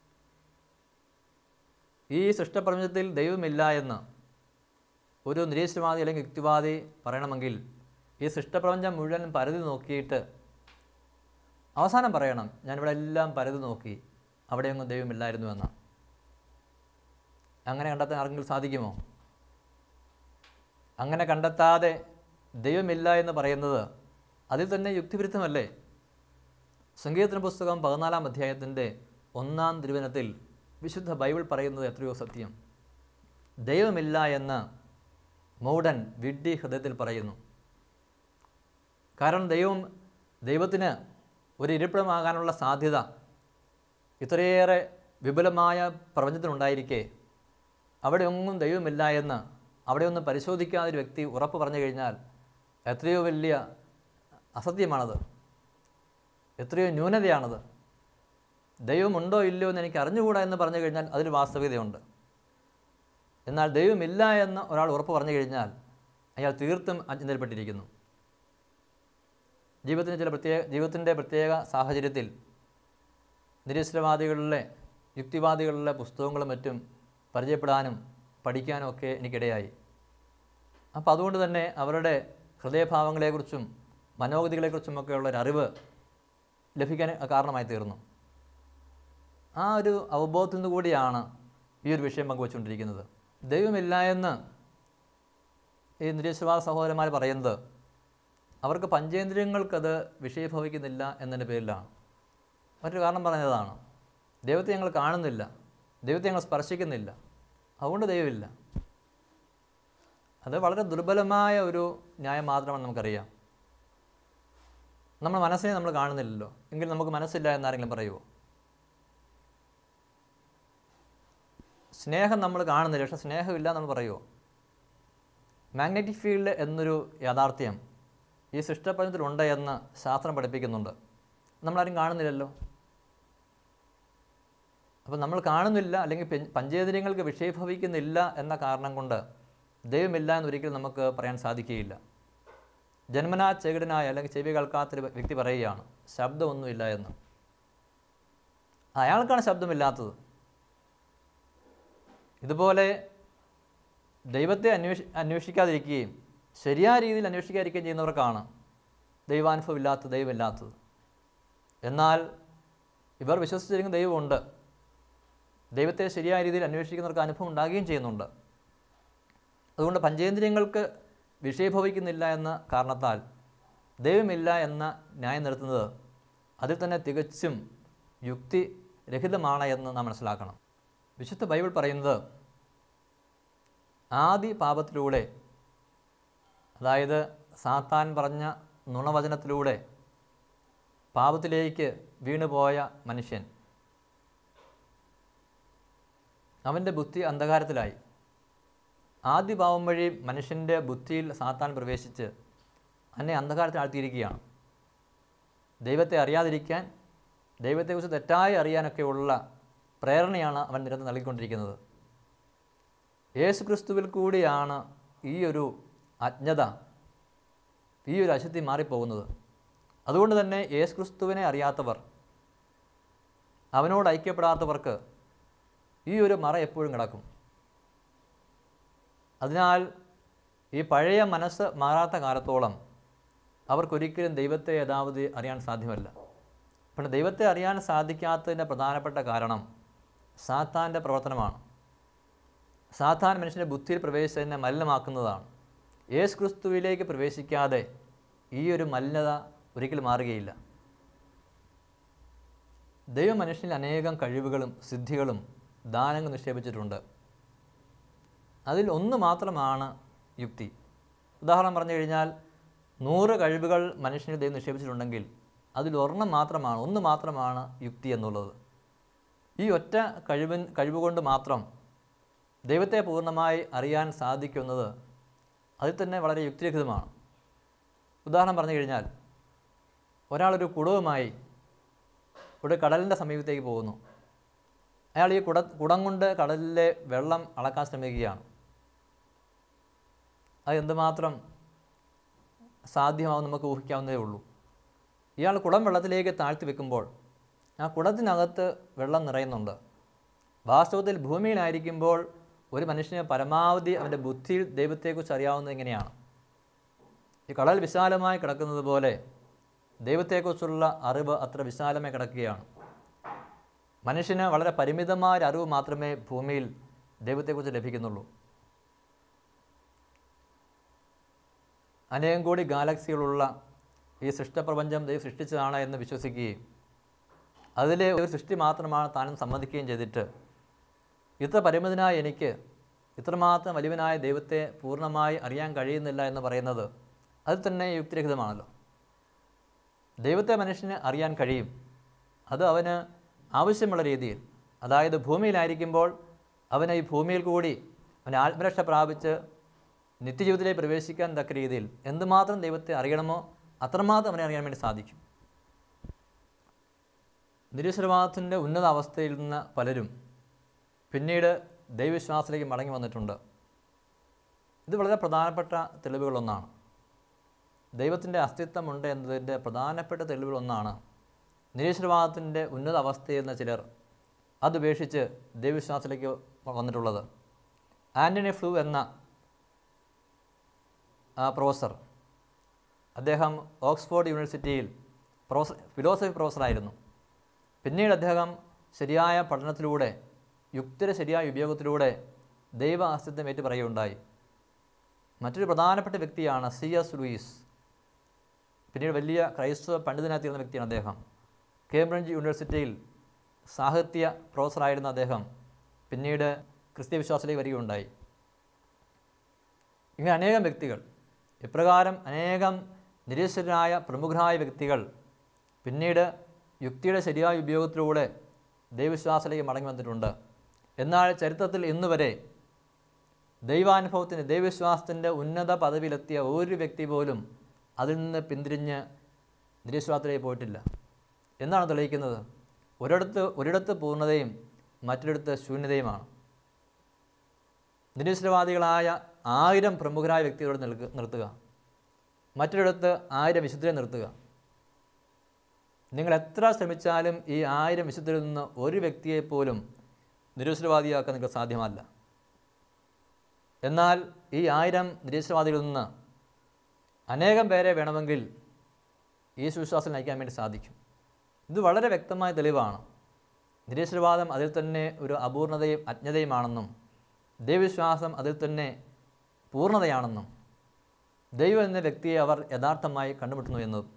Speaker 1: ഈ സൃഷ്ടപ്രപഞ്ചത്തിൽ ദൈവമില്ല എന്ന് ഒരു നിരീശ്വരവാദി അല്ലെങ്കിൽ യുക്തിവാദി പറയണമെങ്കിൽ ഈ സൃഷ്ടപ്രപഞ്ചം മുഴുവൻ പരതി നോക്കിയിട്ട് അവസാനം പറയണം ഞാനിവിടെ എല്ലാം പരതി നോക്കി അവിടെയൊന്നും ദൈവമില്ലായിരുന്നു എന്ന് അങ്ങനെ കണ്ടെത്താൻ ആർക്കെങ്കിലും സാധിക്കുമോ അങ്ങനെ കണ്ടെത്താതെ ദൈവമില്ല എന്ന് പറയുന്നത് അതിൽ തന്നെ യുക്തിവിരുദ്ധമല്ലേ സംഗീതത്തിന് പുസ്തകം പതിനാലാം അധ്യായത്തിൻ്റെ ഒന്നാം തിരുവനത്തിൽ വിശുദ്ധ ബൈബിൾ പറയുന്നത് എത്രയോ സത്യം ദൈവമില്ല എന്ന് മൗഡൻ വിഡ്ഢി ഹൃദയത്തിൽ പറയുന്നു കാരണം ദൈവം ദൈവത്തിന് ഒരു ഇരിപ്പിടമാകാനുള്ള സാധ്യത ഇത്രയേറെ വിപുലമായ പ്രപഞ്ചത്തിനുണ്ടായിരിക്കെ അവിടെ ഒന്നും ദൈവമില്ല എന്ന് അവിടെ ഒന്നും പരിശോധിക്കാതെ ഒരു വ്യക്തി ഉറപ്പ് പറഞ്ഞു കഴിഞ്ഞാൽ എത്രയോ വലിയ അസത്യമാണത് എത്രയോ ന്യൂനതയാണത് ദൈവമുണ്ടോ ഇല്ലയോ എന്ന് എനിക്ക് അറിഞ്ഞുകൂടാ എന്ന് പറഞ്ഞു കഴിഞ്ഞാൽ അതിൽ വാസ്തവികതയുണ്ട് എന്നാൽ ദൈവമില്ല എന്ന് ഒരാൾ ഉറപ്പ് പറഞ്ഞു കഴിഞ്ഞാൽ അയാൾ തീർത്തും അജ്ഞതയിൽപ്പെട്ടിരിക്കുന്നു ജീവിതത്തിന് ചില പ്രത്യേക ജീവിതത്തിൻ്റെ പ്രത്യേക സാഹചര്യത്തിൽ നിരീശ്വരവാദികളിലെ യുക്തിവാദികളിലെ പുസ്തകങ്ങളും മറ്റും പരിചയപ്പെടാനും പഠിക്കാനും ഒക്കെ എനിക്കിടയായി അപ്പോൾ അതുകൊണ്ട് തന്നെ അവരുടെ ഹൃദയഭാവങ്ങളെക്കുറിച്ചും മനോഗതികളെക്കുറിച്ചുമൊക്കെയുള്ള ഒരു അറിവ് ലഭിക്കാൻ കാരണമായി തീർന്നു ആ ഒരു അവബോധത്തിൽ നിന്ന് കൂടിയാണ് ഈ ഒരു വിഷയം പങ്കുവച്ചുകൊണ്ടിരിക്കുന്നത് ദൈവമില്ല എന്ന് ഈ നിരീശ്വരവാദ സഹോദരന്മാർ പറയുന്നത് അവർക്ക് പഞ്ചേന്ദ്രിയങ്ങൾക്കത് വിഷയഭവിക്കുന്നില്ല എന്നതിൻ്റെ പേരിലാണ് മറ്റൊരു കാരണം പറഞ്ഞതാണ് ദൈവത്തെ ഞങ്ങൾ കാണുന്നില്ല ദൈവത്തെ ഞങ്ങൾ സ്പർശിക്കുന്നില്ല അതുകൊണ്ട് ദൈവമില്ല അത് വളരെ ദുർബലമായ ഒരു ന്യായം മാത്രമാണ് നമുക്കറിയാം നമ്മൾ മനസ്സിനെ നമ്മൾ കാണുന്നില്ലല്ലോ എങ്കിൽ നമുക്ക് മനസ്സില്ല എന്നാരെങ്കിലും പറയുമോ സ്നേഹം നമ്മൾ കാണുന്നില്ല പക്ഷെ സ്നേഹമില്ല നമ്മൾ പറയുമോ മാഗ്നറ്റിക് ഫീൽഡ് എന്നൊരു യാഥാർത്ഥ്യം ഈ സൃഷ്ടപ്രപഞ്ചത്തിലുണ്ട് എന്ന് ശാസ്ത്രം പഠിപ്പിക്കുന്നുണ്ട് നമ്മളാരും കാണുന്നില്ലല്ലോ അപ്പം നമ്മൾ കാണുന്നില്ല അല്ലെങ്കിൽ പെൻ- പഞ്ചേന്ദ്രിയങ്ങൾക്ക് വിഷയഭവിക്കുന്നില്ല എന്ന കാരണം കൊണ്ട് ദൈവമില്ല എന്നൊരിക്കലും നമുക്ക് പറയാൻ സാധിക്കുകയില്ല ജന്മനാ ചെകിടനായ അല്ലെങ്കിൽ ചെവി കേൾക്കാത്തൊരു വ്യക്തി പറയുകയാണ് ശബ്ദമൊന്നുമില്ല എന്ന് അയാൾക്കാണ് ശബ്ദമില്ലാത്തത് ഇതുപോലെ ദൈവത്തെ അന്വേഷി അന്വേഷിക്കാതിരിക്കുകയും ശരിയായ രീതിയിൽ അന്വേഷിക്കാതിരിക്കുകയും ചെയ്യുന്നവർക്കാണ് ദൈവാനുഭവം ഇല്ലാത്തത് ദൈവമില്ലാത്തത് എന്നാൽ ഇവർ വിശ്വസിച്ചിരിക്കുന്ന ദൈവമുണ്ട് ദൈവത്തെ ശരിയായ രീതിയിൽ അന്വേഷിക്കുന്നവർക്ക് അനുഭവം ഉണ്ടാകുകയും ചെയ്യുന്നുണ്ട് അതുകൊണ്ട് പഞ്ചേന്ദ്രിയങ്ങൾക്ക് വിഷയഭവിക്കുന്നില്ല എന്ന കാരണത്താൽ ദൈവമില്ല എന്ന ന്യായം നിർത്തുന്നത് അതിൽ തന്നെ തികച്ചും യുക്തിരഹിതമാണ് എന്ന് നാം മനസ്സിലാക്കണം വിശുദ്ധ ബൈബിൾ പറയുന്നത് ആദി പാപത്തിലൂടെ അതായത് സാത്താൻ പറഞ്ഞ നുണവചനത്തിലൂടെ പാപത്തിലേക്ക് വീണുപോയ മനുഷ്യൻ അവൻ്റെ ബുദ്ധി അന്ധകാരത്തിലായി ആദ്യ പാവം വഴി മനുഷ്യൻ്റെ ബുദ്ധിയിൽ സാത്താൻ പ്രവേശിച്ച് എന്നെ അന്ധകാരത്തിൽ ആഴ്ത്തിയിരിക്കുകയാണ് ദൈവത്തെ അറിയാതിരിക്കാൻ ദൈവത്തെക്കുറിച്ച് തെറ്റായി അറിയാനൊക്കെയുള്ള പ്രേരണയാണ് അവൻ നിരന്തരം നൽകിക്കൊണ്ടിരിക്കുന്നത് യേശു ക്രിസ്തുവിൽ കൂടിയാണ് ഈ ഒരു അജ്ഞത ഈ ഒരു അശുദ്ധി മാറിപ്പോകുന്നത് അതുകൊണ്ട് തന്നെ യേശു ക്രിസ്തുവിനെ അറിയാത്തവർ അവനോട് ഐക്യപ്പെടാത്തവർക്ക് ഈ ഒരു മറ എപ്പോഴും കിടക്കും അതിനാൽ ഈ പഴയ മനസ്സ് മാറാത്ത കാലത്തോളം അവർക്കൊരിക്കലും ദൈവത്തെ യഥാവധി അറിയാൻ സാധ്യമല്ല പിന്നെ ദൈവത്തെ അറിയാൻ സാധിക്കാത്തതിൻ്റെ പ്രധാനപ്പെട്ട കാരണം സാത്താൻ്റെ പ്രവർത്തനമാണ് സാത്താൻ മനുഷ്യൻ്റെ ബുദ്ധിയിൽ പ്രവേശിച്ചതിനെ മലിനമാക്കുന്നതാണ് യേശു ക്രിസ്തുവിലേക്ക് പ്രവേശിക്കാതെ ഈ ഒരു മലിനത ഒരിക്കലും മാറുകയില്ല ദൈവം മനുഷ്യനിൽ അനേകം കഴിവുകളും സിദ്ധികളും ദാനങ്ങൾ നിക്ഷേപിച്ചിട്ടുണ്ട് അതിൽ ഒന്ന് മാത്രമാണ് യുക്തി ഉദാഹരണം പറഞ്ഞു കഴിഞ്ഞാൽ നൂറ് കഴിവുകൾ മനുഷ്യന് ദൈവം നിക്ഷേപിച്ചിട്ടുണ്ടെങ്കിൽ അതിൽ ഒരെണ്ണം മാത്രമാണ് ഒന്ന് മാത്രമാണ് യുക്തി എന്നുള്ളത് ഈ ഒറ്റ കഴിവിൻ കഴിവ് കൊണ്ട് മാത്രം ദൈവത്തെ പൂർണ്ണമായി അറിയാൻ സാധിക്കുന്നത് അതിൽ തന്നെ വളരെ യുക്തിരഹിതമാണ് ഉദാഹരണം പറഞ്ഞു കഴിഞ്ഞാൽ ഒരാളൊരു കുടവുമായി ഒരു കടലിൻ്റെ സമീപത്തേക്ക് പോകുന്നു അയാൾ ഈ കുട കുടം കൊണ്ട് കടലിലെ വെള്ളം അളക്കാൻ ശ്രമിക്കുകയാണ് അത് എന്തുമാത്രം സാധ്യമാവും നമുക്ക് ഊഹിക്കാവുന്നതേ ഉള്ളൂ ഇയാൾ കുടം വെള്ളത്തിലേക്ക് താഴ്ത്തി വെക്കുമ്പോൾ ആ കുടത്തിനകത്ത് വെള്ളം നിറയുന്നുണ്ട് വാസ്തവത്തിൽ ഭൂമിയിലായിരിക്കുമ്പോൾ ഒരു മനുഷ്യന് പരമാവധി അവൻ്റെ ബുദ്ധിയിൽ ദൈവത്തെക്കുറിച്ച് അറിയാവുന്നത് എങ്ങനെയാണ് ഈ കടൽ വിശാലമായി കിടക്കുന്നത് പോലെ ദൈവത്തെക്കുറിച്ചുള്ള അറിവ് അത്ര വിശാലമായി കിടക്കുകയാണ് മനുഷ്യന് വളരെ പരിമിതമായ ഒരു അറിവ് മാത്രമേ ഭൂമിയിൽ ദൈവത്തെക്കുറിച്ച് ലഭിക്കുന്നുള്ളൂ അനേകം കോടി ഗാലക്സികളുള്ള ഈ സൃഷ്ടപ്രപഞ്ചം ദൈവം സൃഷ്ടിച്ചതാണ് എന്ന് വിശ്വസിക്കുകയും അതിലെ ഒരു സൃഷ്ടി മാത്രമാണ് താനും സമ്മതിക്കുകയും ചെയ്തിട്ട് ഇത്ര പരിമിതനായ എനിക്ക് ഇത്രമാത്രം വലിയവനായ ദൈവത്തെ പൂർണ്ണമായി അറിയാൻ കഴിയുന്നില്ല എന്ന് പറയുന്നത് അത് തന്നെ യുക്തിരഹിതമാണല്ലോ ദൈവത്തെ മനുഷ്യന് അറിയാൻ കഴിയും അത് അവന് ആവശ്യമുള്ള രീതിയിൽ അതായത് ഭൂമിയിലായിരിക്കുമ്പോൾ അവന് ഈ ഭൂമിയിൽ കൂടി അവന് ആത്മരക്ഷ പ്രാപിച്ച് നിത്യജീവിതത്തിലേക്ക് പ്രവേശിക്കാൻ തക്ക രീതിയിൽ എന്തുമാത്രം ദൈവത്തെ അറിയണമോ അത്രമാത്രം അവനെ അറിയാൻ വേണ്ടി സാധിക്കും നിരീശ്വരവാദത്തിൻ്റെ ഉന്നത അവസ്ഥയിൽ നിന്ന് പലരും പിന്നീട് ദൈവവിശ്വാസത്തിലേക്ക് മടങ്ങി വന്നിട്ടുണ്ട് ഇത് വളരെ പ്രധാനപ്പെട്ട തെളിവുകളൊന്നാണ് ദൈവത്തിൻ്റെ അസ്തിത്വമുണ്ട് എന്നതിൻ്റെ പ്രധാനപ്പെട്ട തെളിവുകളൊന്നാണ് നിരീശ്വരവാദത്തിൻ്റെ ഉന്നത അവസ്ഥയിൽ നിന്ന് ചിലർ അതുപേക്ഷിച്ച് ദൈവവിശ്വാസത്തിലേക്ക് വന്നിട്ടുള്ളത് ആൻ്റണി ഫ്ലൂ എന്ന ആ, പ്രൊഫസർ അദ്ദേഹം ഓക്സ്ഫോർഡ് യൂണിവേഴ്സിറ്റിയിൽ പ്രൊഫസർ ഫിലോസഫി പ്രൊഫസറായിരുന്നു പിന്നീട് അദ്ദേഹം ശരിയായ പഠനത്തിലൂടെ യുക്തിയുടെ ശരിയായ ഉപയോഗത്തിലൂടെ ദൈവ അസ്തിത്വം ഏറ്റു പറയുകയുണ്ടായി മറ്റൊരു പ്രധാനപ്പെട്ട വ്യക്തിയാണ് സി എസ് ലൂയിസ് പിന്നീട് വലിയ ക്രൈസ്തവ പണ്ഡിതനായി തീർന്ന വ്യക്തിയാണ് അദ്ദേഹം കേംബ്രിഡ്ജ് യൂണിവേഴ്സിറ്റിയിൽ സാഹിത്യ പ്രൊഫസറായിരുന്ന അദ്ദേഹം പിന്നീട് ക്രിസ്ത്യ വിശ്വാസത്തിലേക്ക് വരികയുണ്ടായി ഇങ്ങനെ അനേകം വ്യക്തികൾ ഇപ്രകാരം അനേകം നിരീശ്വരനായ പ്രമുഖരായ വ്യക്തികൾ പിന്നീട് യുക്തിയുടെ ശരിയായ ഉപയോഗത്തിലൂടെ ദൈവവിശ്വാസത്തിലേക്ക് മടങ്ങി വന്നിട്ടുണ്ട് എന്നാൽ ചരിത്രത്തിൽ ഇന്നുവരെ ദൈവാനുഭവത്തിന് ദൈവവിശ്വാസത്തിൻ്റെ ഉന്നത പദവിയിലെത്തിയ ഒരു വ്യക്തി പോലും അതിൽ നിന്ന് പിന്തിരിഞ്ഞ് നിരീശ്വാസത്തിലേക്ക് പോയിട്ടില്ല എന്നാണ് തെളിയിക്കുന്നത് ഒരിടത്ത് ഒരിടത്ത് പൂർണ്ണതയും മറ്റൊരിടത്ത് ശൂന്യതയുമാണ് നിരീശ്വരവാദികളായ ആയിരം പ്രമുഖരായ വ്യക്തികളോട് നിൽക്കുക നിർത്തുക മറ്റൊരിടത്ത് ആയിരം വിശുദ്ധരെ നിർത്തുക നിങ്ങൾ എത്ര ശ്രമിച്ചാലും ഈ ആയിരം വിശുദ്ധരിൽ നിന്ന് ഒരു വ്യക്തിയെപ്പോലും നിരീശ്വരവാദിയാക്കാൻ നിങ്ങൾക്ക് സാധ്യമല്ല എന്നാൽ ഈ ആയിരം നിരീശ്വരവാദികളിൽ നിന്ന് അനേകം പേരെ വേണമെങ്കിൽ ഈ സുവിശ്വാസം നയിക്കാൻ വേണ്ടി സാധിക്കും ഇത് വളരെ വ്യക്തമായ തെളിവാണ് നിരീശ്വരവാദം അതിൽ തന്നെ ഒരു അപൂർണതയും അജ്ഞതയുമാണെന്നും ദൈവവിശ്വാസം അതിൽ തന്നെ പൂർണ്ണതയാണെന്നും ദൈവം എന്ന വ്യക്തിയെ അവർ യഥാർത്ഥമായി കണ്ടുമുട്ടുന്നു എന്നതും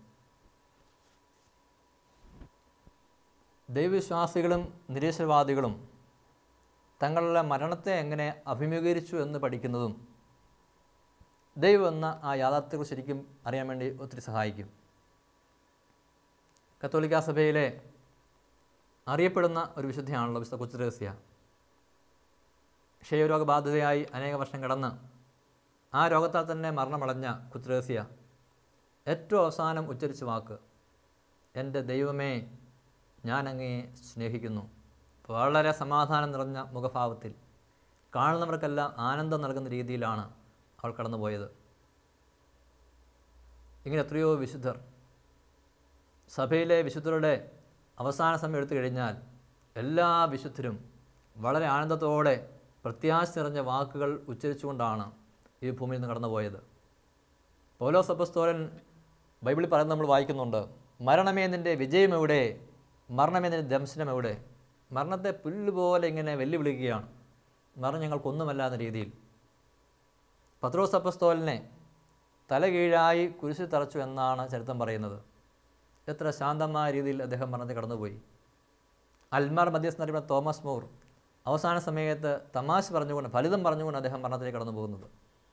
Speaker 1: ദൈവവിശ്വാസികളും നിരീശ്വരവാദികളും തങ്ങളുടെ മരണത്തെ എങ്ങനെ അഭിമുഖീകരിച്ചു എന്ന് പഠിക്കുന്നതും ദൈവം എന്ന ആ യാഥാർത്ഥ്യത്തെക്കുറിച്ച് ശരിക്കും അറിയാൻ വേണ്ടി ഒത്തിരി സഹായിക്കും കത്തോലിക്ക സഭയിലെ അറിയപ്പെടുന്ന ഒരു വിശുദ്ധയാണല്ലോ വിശുദ്ധ കൊച്ചുരഹസ്യ ക്ഷയരോഗബാധിതയായി അനേക വർഷം കടന്ന് ആ രോഗത്താൽ തന്നെ മരണമടഞ്ഞ കുത്രേസ്യ ഏറ്റവും അവസാനം ഉച്ചരിച്ച വാക്ക് എൻ്റെ ദൈവമേ ഞാൻ അങ്ങയെ സ്നേഹിക്കുന്നു വളരെ സമാധാനം നിറഞ്ഞ മുഖഭാവത്തിൽ കാണുന്നവർക്കെല്ലാം ആനന്ദം നൽകുന്ന രീതിയിലാണ് അവൾ കടന്നുപോയത് ഇങ്ങനെ എത്രയോ വിശുദ്ധർ സഭയിലെ വിശുദ്ധരുടെ അവസാന സമയം എടുത്തു കഴിഞ്ഞാൽ എല്ലാ വിശുദ്ധരും വളരെ ആനന്ദത്തോടെ പ്രത്യാശ നിറഞ്ഞ വാക്കുകൾ ഉച്ചരിച്ചുകൊണ്ടാണ് ഈ ഭൂമിയിൽ നിന്ന് കടന്നുപോയത് പൗലോസ് അപ്പസ്തോലൻ ബൈബിളിൽ പറയുന്നത് നമ്മൾ വായിക്കുന്നുണ്ട് മരണമേ നിൻ്റെ വിജയം എവിടെ മരണമേ നിൻ്റെ ദംശനം എവിടെ മരണത്തെ പുല്ലുപോലെ ഇങ്ങനെ വെല്ലുവിളിക്കുകയാണ് മരണം ഞങ്ങൾക്കൊന്നുമല്ല എന്ന രീതിയിൽ പത്രോസ് അപ്പസ്തോലിനെ തലകീഴായി കുരിശിൽ തറച്ചു എന്നാണ് ചരിത്രം പറയുന്നത് എത്ര ശാന്തമായ രീതിയിൽ അദ്ദേഹം മരണത്തെ കടന്നുപോയി അൽമാർ മധ്യസ്ഥ അറിയുന്ന തോമസ് മൂർ അവസാന സമയത്ത് തമാശ പറഞ്ഞുകൊണ്ട് ഫലിതം പറഞ്ഞുകൊണ്ട് അദ്ദേഹം മരണത്തിലേക്ക് കടന്നു പോകുന്നത്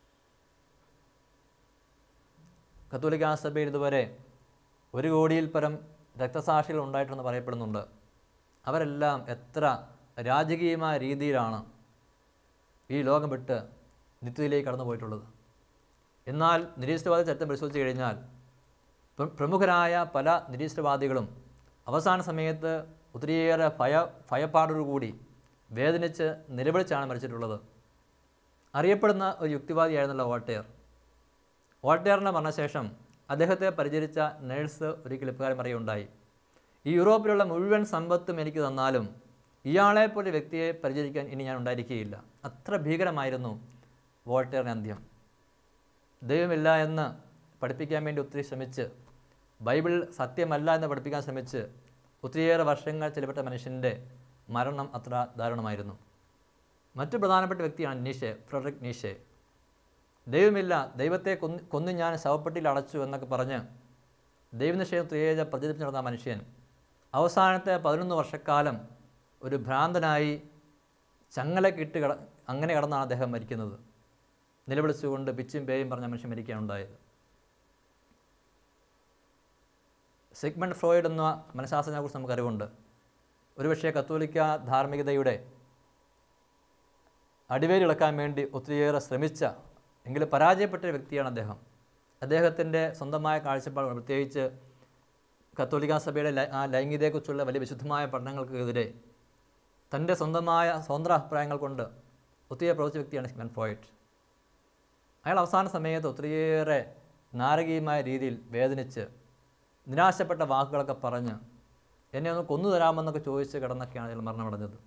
Speaker 1: കത്തോലിക്ക സഭയിൽ ഇതുവരെ ഒരു കോടിയിൽ പരം രക്തസാക്ഷികൾ ഉണ്ടായിട്ടുണ്ടെന്ന് പറയപ്പെടുന്നുണ്ട് അവരെല്ലാം എത്ര രാജകീയമായ രീതിയിലാണ് ഈ ലോകം വിട്ട് നിത്യത്തിലേക്ക് കടന്നു പോയിട്ടുള്ളത് എന്നാൽ നിരീശ്വരവാദ ചരിത്രം പരിശോധിച്ച് കഴിഞ്ഞാൽ പ്ര- പ്രമുഖരായ പല നിരീശ്വരവാദികളും അവസാന സമയത്ത് ഒത്തിരിയേറെ ഭയ ഭയപ്പാടോടുകൂടി വേദനിച്ച് നിലവിളിച്ചാണ് മരിച്ചിട്ടുള്ളത് അറിയപ്പെടുന്ന ഒരു യുക്തിവാദിയായിരുന്നല്ലോ വോൾട്ടയർ വോൾട്ടയറിൻ്റെ മരണശേഷം അദ്ദേഹത്തെ പരിചരിച്ച നേഴ്സ് ഒരിക്കൽ ഇപ്രകാരം പറയുകയുണ്ടായി ഈ യൂറോപ്പിലുള്ള മുഴുവൻ സമ്പത്തും എനിക്ക് തന്നാലും ഇയാളെപ്പോലെ വ്യക്തിയെ പരിചരിക്കാൻ ഇനി ഞാൻ ഉണ്ടായിരിക്കുകയില്ല അത്ര ഭീകരമായിരുന്നു വോൾട്ടയറിൻ്റെ അന്ത്യം ദൈവമില്ല എന്ന് പഠിപ്പിക്കാൻ വേണ്ടി ഒത്തിരി ശ്രമിച്ച് ബൈബിൾ സത്യമല്ല എന്ന് പഠിപ്പിക്കാൻ ശ്രമിച്ച് ഒത്തിരിയേറെ വർഷങ്ങൾ ചെലപ്പെട്ട മനുഷ്യൻ്റെ മരണം അത്ര ദാരുണമായിരുന്നു മറ്റു പ്രധാനപ്പെട്ട വ്യക്തിയാണ് നീഷെ ഫ്രെഡറിക് നീഷെ ദൈവമില്ല ദൈവത്തെ കൊന്ന് കൊന്നു ഞാൻ ശവപ്പെട്ടിയിൽ അടച്ചു എന്നൊക്കെ പറഞ്ഞ് ദൈവനിഷയം ത്രിയേജ പ്രചരിപ്പിച്ച് നടന്ന ആ മനുഷ്യൻ അവസാനത്തെ പതിനൊന്ന് വർഷക്കാലം ഒരു ഭ്രാന്തനായി ചങ്ങലക്കിട്ട് കട അങ്ങനെ കടന്നാണ് അദ്ദേഹം മരിക്കുന്നത് നിലവിളിച്ചുകൊണ്ട് പിച്ചും പേയും പറഞ്ഞ മനുഷ്യൻ മരിക്കുകയാണുണ്ടായത് സിഗ്മണ്ട് ഫ്രോയിഡ് എന്ന മനഃശാസ്ത്രജ്ഞനെക്കുറിച്ച് നമുക്കറിവുണ്ട് ഒരുപക്ഷെ കത്തോലിക്ക ധാർമ്മികതയുടെ അടിവേരിളക്കാൻ വേണ്ടി ഒത്തിരിയേറെ ശ്രമിച്ച എങ്കിലും പരാജയപ്പെട്ട ഒരു വ്യക്തിയാണ് അദ്ദേഹം അദ്ദേഹത്തിൻ്റെ സ്വന്തമായ കാഴ്ചപ്പാട് പ്രത്യേകിച്ച് കത്തോലിക്ക സഭയുടെ ലൈ- ആ ലൈംഗികതയെക്കുറിച്ചുള്ള വലിയ വിശുദ്ധമായ പഠനങ്ങൾക്കെതിരെ തൻ്റെ സ്വന്തമായ സ്വതന്ത്ര അഭിപ്രായങ്ങൾ കൊണ്ട് ഒത്തിരി പ്രവർത്തിച്ച വ്യക്തിയാണ് സിഗ്മണ്ട് ഫ്രോയിഡ് അയാൾ അവസാന സമയത്ത് ഒത്തിരിയേറെ നാരകീയമായ രീതിയിൽ വേദനിച്ച് നിരാശപ്പെട്ട വാക്കുകളൊക്കെ പറഞ്ഞ് എന്നെ ഒന്ന് കൊന്നു തരാമെന്നൊക്കെ ചോദിച്ച് കിടന്നൊക്കെയാണ് അയാൾ മരണമടഞ്ഞത്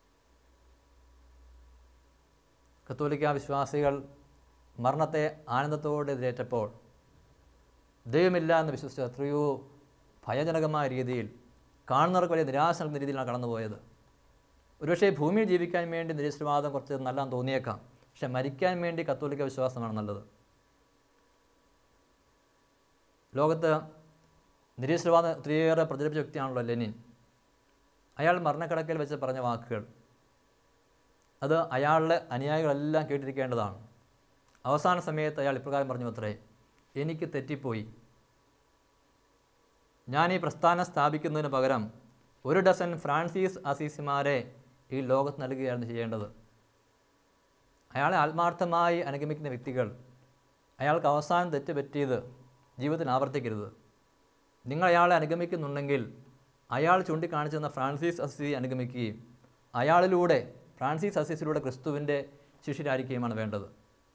Speaker 1: കത്തോലിക്ക വിശ്വാസികൾ മരണത്തെ ആനന്ദത്തോടെ എതിരേറ്റപ്പോൾ ദൈവമില്ല എന്ന് വിശ്വസിച്ച എത്രയോ ഭയജനകമായ രീതിയിൽ കാണുന്നവർക്ക് വലിയ നിരാശ നൽകുന്ന രീതിയിലാണ് കടന്നുപോയത് ഒരുപക്ഷേ ഭൂമിയിൽ ജീവിക്കാൻ വേണ്ടി നിരീശ്വരവാദം കുറച്ച് നല്ലതാണെന്ന് തോന്നിയേക്കാം പക്ഷെ മരിക്കാൻ വേണ്ടി കത്തോലിക്ക വിശ്വാസമാണ് നല്ലത് ലോകത്ത് നിരീശ്വരവാദം ഒത്തിരിയേറെ പ്രചരിപ്പിച്ച വ്യക്തിയാണല്ലോ ലെനിൻ അയാൾ മരണക്കിടക്കയിൽ വെച്ച് പറഞ്ഞ വാക്കുകൾ അത് അയാളുടെ അനുയായികളെല്ലാം കേട്ടിരിക്കേണ്ടതാണ് അവസാന സമയത്ത് അയാൾ ഇപ്രകാരം പറഞ്ഞു അത്രേ എനിക്ക് തെറ്റിപ്പോയി ഞാൻ ഈ പ്രസ്ഥാനം സ്ഥാപിക്കുന്നതിന് പകരം ഒരു ഡസൻ ഫ്രാൻസിസ് അസീസിമാരെ ഈ ലോകത്ത് നൽകുകയാണ് ചെയ്യേണ്ടത് അയാളെ ആത്മാർത്ഥമായി അനുഗമിക്കുന്ന വ്യക്തികൾ അയാൾക്ക് അവസാനം തെറ്റ് പറ്റിയത് ജീവിതത്തിൽ ആവർത്തിക്കരുത് നിങ്ങൾ അയാളെ അനുഗമിക്കുന്നുണ്ടെങ്കിൽ അയാൾ ചൂണ്ടിക്കാണിച്ചു തന്ന ഫ്രാൻസിസ് അസീസി അനുഗമിക്കുകയും അയാളിലൂടെ ഫ്രാൻസിസ് അസീസിലൂടെ ക്രിസ്തുവിൻ്റെ ശിഷ്യരായിരിക്കുകയുമാണ് വേണ്ടത്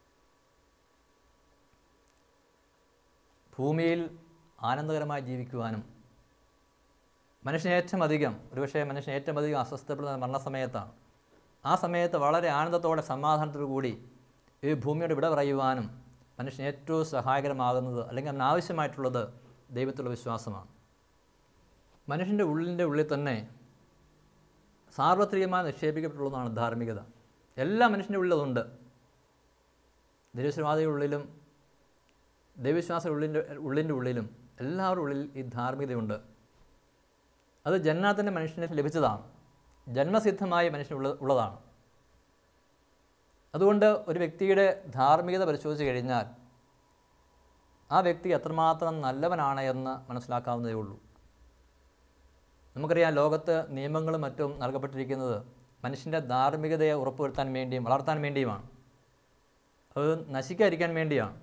Speaker 1: ഭൂമിയിൽ ആനന്ദകരമായി ജീവിക്കുവാനും മനുഷ്യന് ഏറ്റവും അധികം ഒരുപക്ഷെ മനുഷ്യൻ ഏറ്റവും അധികം അസ്വസ്ഥപ്പെടുന്ന മരണസമയത്താണ് ആ സമയത്ത് വളരെ ആനന്ദത്തോടെ സമാധാനത്തോടു കൂടി ഈ ഭൂമിയോട് വിട പറയുവാനും മനുഷ്യന് ഏറ്റവും സഹായകരമാകുന്നത് അല്ലെങ്കിൽ അതിന് ആവശ്യമായിട്ടുള്ളത് ദൈവത്തിലുള്ള വിശ്വാസമാണ് മനുഷ്യൻ്റെ ഉള്ളിൻ്റെ ഉള്ളിൽ തന്നെ സാർവത്രികമായി നിക്ഷേപിക്കപ്പെട്ടുള്ളതാണ് ധാർമ്മികത എല്ലാ മനുഷ്യൻ്റെ ഉള്ളിൽ അതുണ്ട് നിരീശ്വരവാദികളുടെ ഉള്ളിലും ദൈവവിശ്വാസ ഉള്ളിൻ്റെ ഉള്ളിൻ്റെ ഉള്ളിലും എല്ലാവരുടെ ഉള്ളിൽ ഈ ധാർമ്മികതയുണ്ട് അത് ജന്മത്തിൻ്റെ മനുഷ്യന് ലഭിച്ചതാണ് ജന്മസിദ്ധമായി മനുഷ്യനുള്ള ഉള്ളതാണ് അതുകൊണ്ട് ഒരു വ്യക്തിയുടെ ധാർമ്മികത പരിശോധിച്ച് കഴിഞ്ഞാൽ ആ വ്യക്തി എത്രമാത്രം നല്ലവനാണ് എന്ന് മനസ്സിലാക്കാവുന്നതേ ഉള്ളൂ നമുക്കറിയാം ലോകത്ത് നിയമങ്ങളും മറ്റും നൽകപ്പെട്ടിരിക്കുന്നത് മനുഷ്യൻ്റെ ധാർമ്മികതയെ ഉറപ്പുവരുത്താൻ വേണ്ടിയും വളർത്താൻ വേണ്ടിയുമാണ് അത് നശിക്കാതിരിക്കാൻ വേണ്ടിയാണ്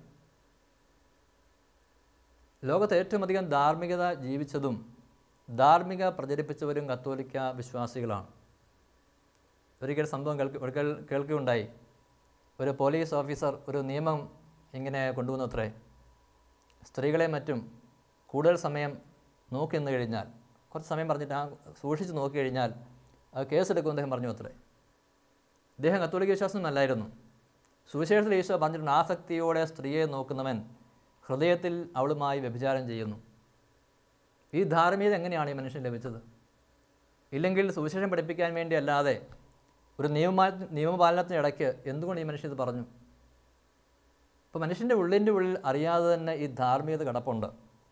Speaker 1: ലോകത്ത് ഏറ്റവും അധികം ധാർമ്മികത ജീവിച്ചതും ധാർമ്മിക പ്രചരിപ്പിച്ചവരും കത്തോലിക്ക വിശ്വാസികളാണ് ഒരിക്കൽ സംഭവം കേൾക്ക ഒരിക്കൽ കേൾക്കുകയുണ്ടായി ഒരു പോലീസ് ഓഫീസർ ഒരു നിയമം ഇങ്ങനെ കൊണ്ടുവന്നു അത്രേ സ്ത്രീകളെ മറ്റും കൂടുതൽ സമയം നോക്കി നിന്ന് കഴിഞ്ഞാൽ കുറച്ച് സമയം പറഞ്ഞിട്ട് ആ സൂക്ഷിച്ച് നോക്കി കഴിഞ്ഞാൽ അത് കേസെടുക്കുമെന്ന് അദ്ദേഹം പറഞ്ഞു അത്രേ അദ്ദേഹം കത്തോലിക്ക വിശ്വാസമല്ലായിരുന്നു സുവിശേഷത്തിൽ ഈശോ പറഞ്ഞിട്ടുണ്ട് ആസക്തിയോടെ സ്ത്രീയെ നോക്കുന്നവൻ ഹൃദയത്തിൽ അവളുമായി വ്യഭിചാരം ചെയ്യുന്നു ഈ ധാർമ്മികത എങ്ങനെയാണ് ഈ മനുഷ്യൻ ലഭിച്ചത് ഇല്ലെങ്കിൽ സുവിശേഷം പഠിപ്പിക്കാൻ വേണ്ടി അല്ലാതെ ഒരു നിയമ നിയമപാലനത്തിനിടയ്ക്ക് എന്തുകൊണ്ട് ഈ മനുഷ്യൻ ഇത് പറഞ്ഞു ഇപ്പോൾ മനുഷ്യൻ്റെ ഉള്ളിൻ്റെ ഉള്ളിൽ അറിയാതെ തന്നെ ഈ ധാർമ്മികത കിടപ്പുണ്ട്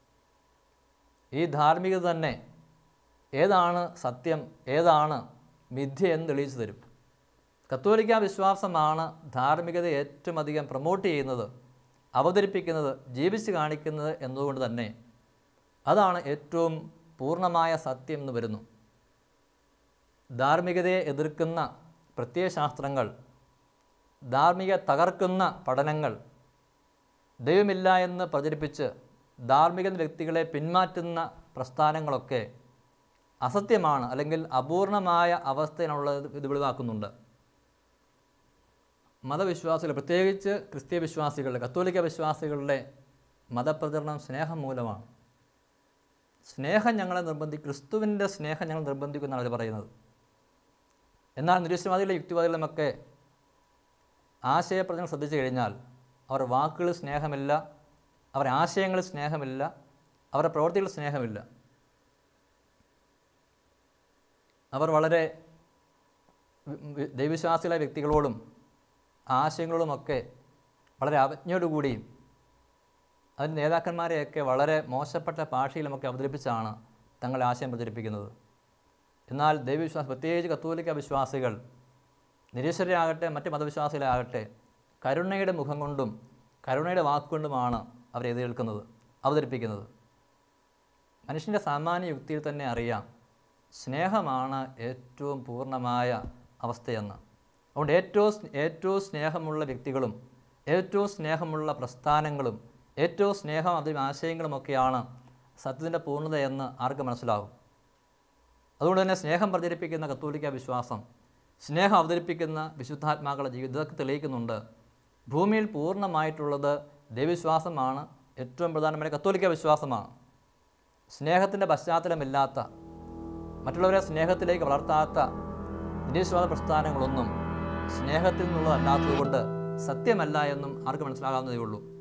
Speaker 1: ഈ ധാർമ്മികത തന്നെ ഏതാണ് സത്യം ഏതാണ് മിഥ്യ എന്ന് തെളിയിച്ചു തരും കത്തോലിക്ക വിശ്വാസമാണ് ധാർമ്മികത ഏറ്റവും അധികം പ്രൊമോട്ട് ചെയ്യുന്നത് അവതരിപ്പിക്കുന്നത് ജീവിച്ച് കാണിക്കുന്നത് എന്നതുകൊണ്ട് തന്നെ അതാണ് ഏറ്റവും പൂർണ്ണമായ സത്യം എന്ന് വരുന്നു ധാർമ്മികതയെ എതിർക്കുന്ന പ്രത്യയശാസ്ത്രങ്ങൾ ധാർമ്മിക തകർക്കുന്ന പഠനങ്ങൾ ദൈവമില്ല എന്ന് പ്രചരിപ്പിച്ച് ധാർമ്മിക വ്യക്തികളെ പിന്മാറ്റുന്ന പ്രസ്ഥാനങ്ങളൊക്കെ അസത്യമാണ് അല്ലെങ്കിൽ അപൂർണമായ അവസ്ഥയിലുള്ളത് ഇത് വെളിവാക്കുന്നുണ്ട് മതവിശ്വാസികൾ പ്രത്യേകിച്ച് ക്രിസ്തീയ വിശ്വാസികളുടെ കത്തോലിക്ക വിശ്വാസികളുടെ മതപ്രചരണം സ്നേഹം മൂലമാണ് സ്നേഹം ഞങ്ങളെ നിർബന്ധി ക്രിസ്തുവിൻ്റെ സ്നേഹം ഞങ്ങൾ നിർബന്ധിക്കുമെന്നാണ് അവർ പറയുന്നത് എന്നാൽ നിരീശ്വരവാദികളും യുക്തിവാദികളുമൊക്കെ ആശയപ്രചരണം ശ്രദ്ധിച്ചു കഴിഞ്ഞാൽ അവർ വാക്കുകളിൽ സ്നേഹമില്ല അവരുടെ ആശയങ്ങളിൽ സ്നേഹമില്ല അവരുടെ പ്രവൃത്തികളിൽ സ്നേഹമില്ല അവർ വളരെ വി- വി- ദൈവവിശ്വാസികളായ വ്യക്തികളോടും ആശയങ്ങളോടുമൊക്കെ വളരെ അവജ്ഞയോടുകൂടിയും അതിൻ്റെ നേതാക്കന്മാരെയൊക്കെ വളരെ മോശപ്പെട്ട ഭാഷയിലുമൊക്കെ അവതരിപ്പിച്ചാണ് തങ്ങളുടെ ആശയം പ്രചരിപ്പിക്കുന്നത് എന്നാൽ ദൈവവിശ്വാസം പ്രത്യേകിച്ച് കത്തോലിക്ക വിശ്വാസികൾ നിരീശ്വരരാകട്ടെ മറ്റ് മതവിശ്വാസികളാകട്ടെ കരുണയുടെ മുഖം കൊണ്ടും കരുണയുടെ വാക്കുകൊണ്ടുമാണ് അവർ എതിരേൽക്കുന്നത് അവതരിപ്പിക്കുന്നത് മനുഷ്യൻ്റെ സാമാന്യ യുക്തിയിൽ തന്നെ അറിയാം സ്നേഹമാണ് ഏറ്റവും പൂർണ്ണമായ അവസ്ഥയെന്ന് അതുകൊണ്ട് ഏറ്റവും സ്- ഏറ്റവും സ്നേഹമുള്ള വ്യക്തികളും ഏറ്റവും സ്നേഹമുള്ള പ്രസ്ഥാനങ്ങളും ഏറ്റവും സ്നേഹം അതിലും ആശയങ്ങളുമൊക്കെയാണ് സത്യത്തിൻ്റെ പൂർണ്ണതയെന്ന് ആർക്ക് മനസ്സിലാവും അതുകൊണ്ട് തന്നെ സ്നേഹം പ്രചരിപ്പിക്കുന്ന കത്തോലിക്ക വിശ്വാസം സ്നേഹം അവതരിപ്പിക്കുന്ന വിശുദ്ധാത്മാക്കളുടെ ജീവിതത്തെ തെളിയിക്കുന്നുണ്ട് ഭൂമിയിൽ പൂർണ്ണമായിട്ടുള്ളത് ദൈവവിശ്വാസമാണ് ഏറ്റവും പ്രധാനമായ കത്തോലിക്ക വിശ്വാസമാണ് സ്നേഹത്തിൻ്റെ പശ്ചാത്തലമില്ലാത്ത മറ്റുള്ളവരെ സ്നേഹത്തിലേക്ക് വളർത്താത്ത നിരീശ്വാസ പ്രസ്ഥാനങ്ങളൊന്നും സ്നേഹത്തിൽ നിന്നുള്ളതല്ലാത്തതുകൊണ്ട് സത്യമല്ല എന്നും ആർക്ക് മനസ്സിലാകാവുന്നതേ ഉള്ളൂ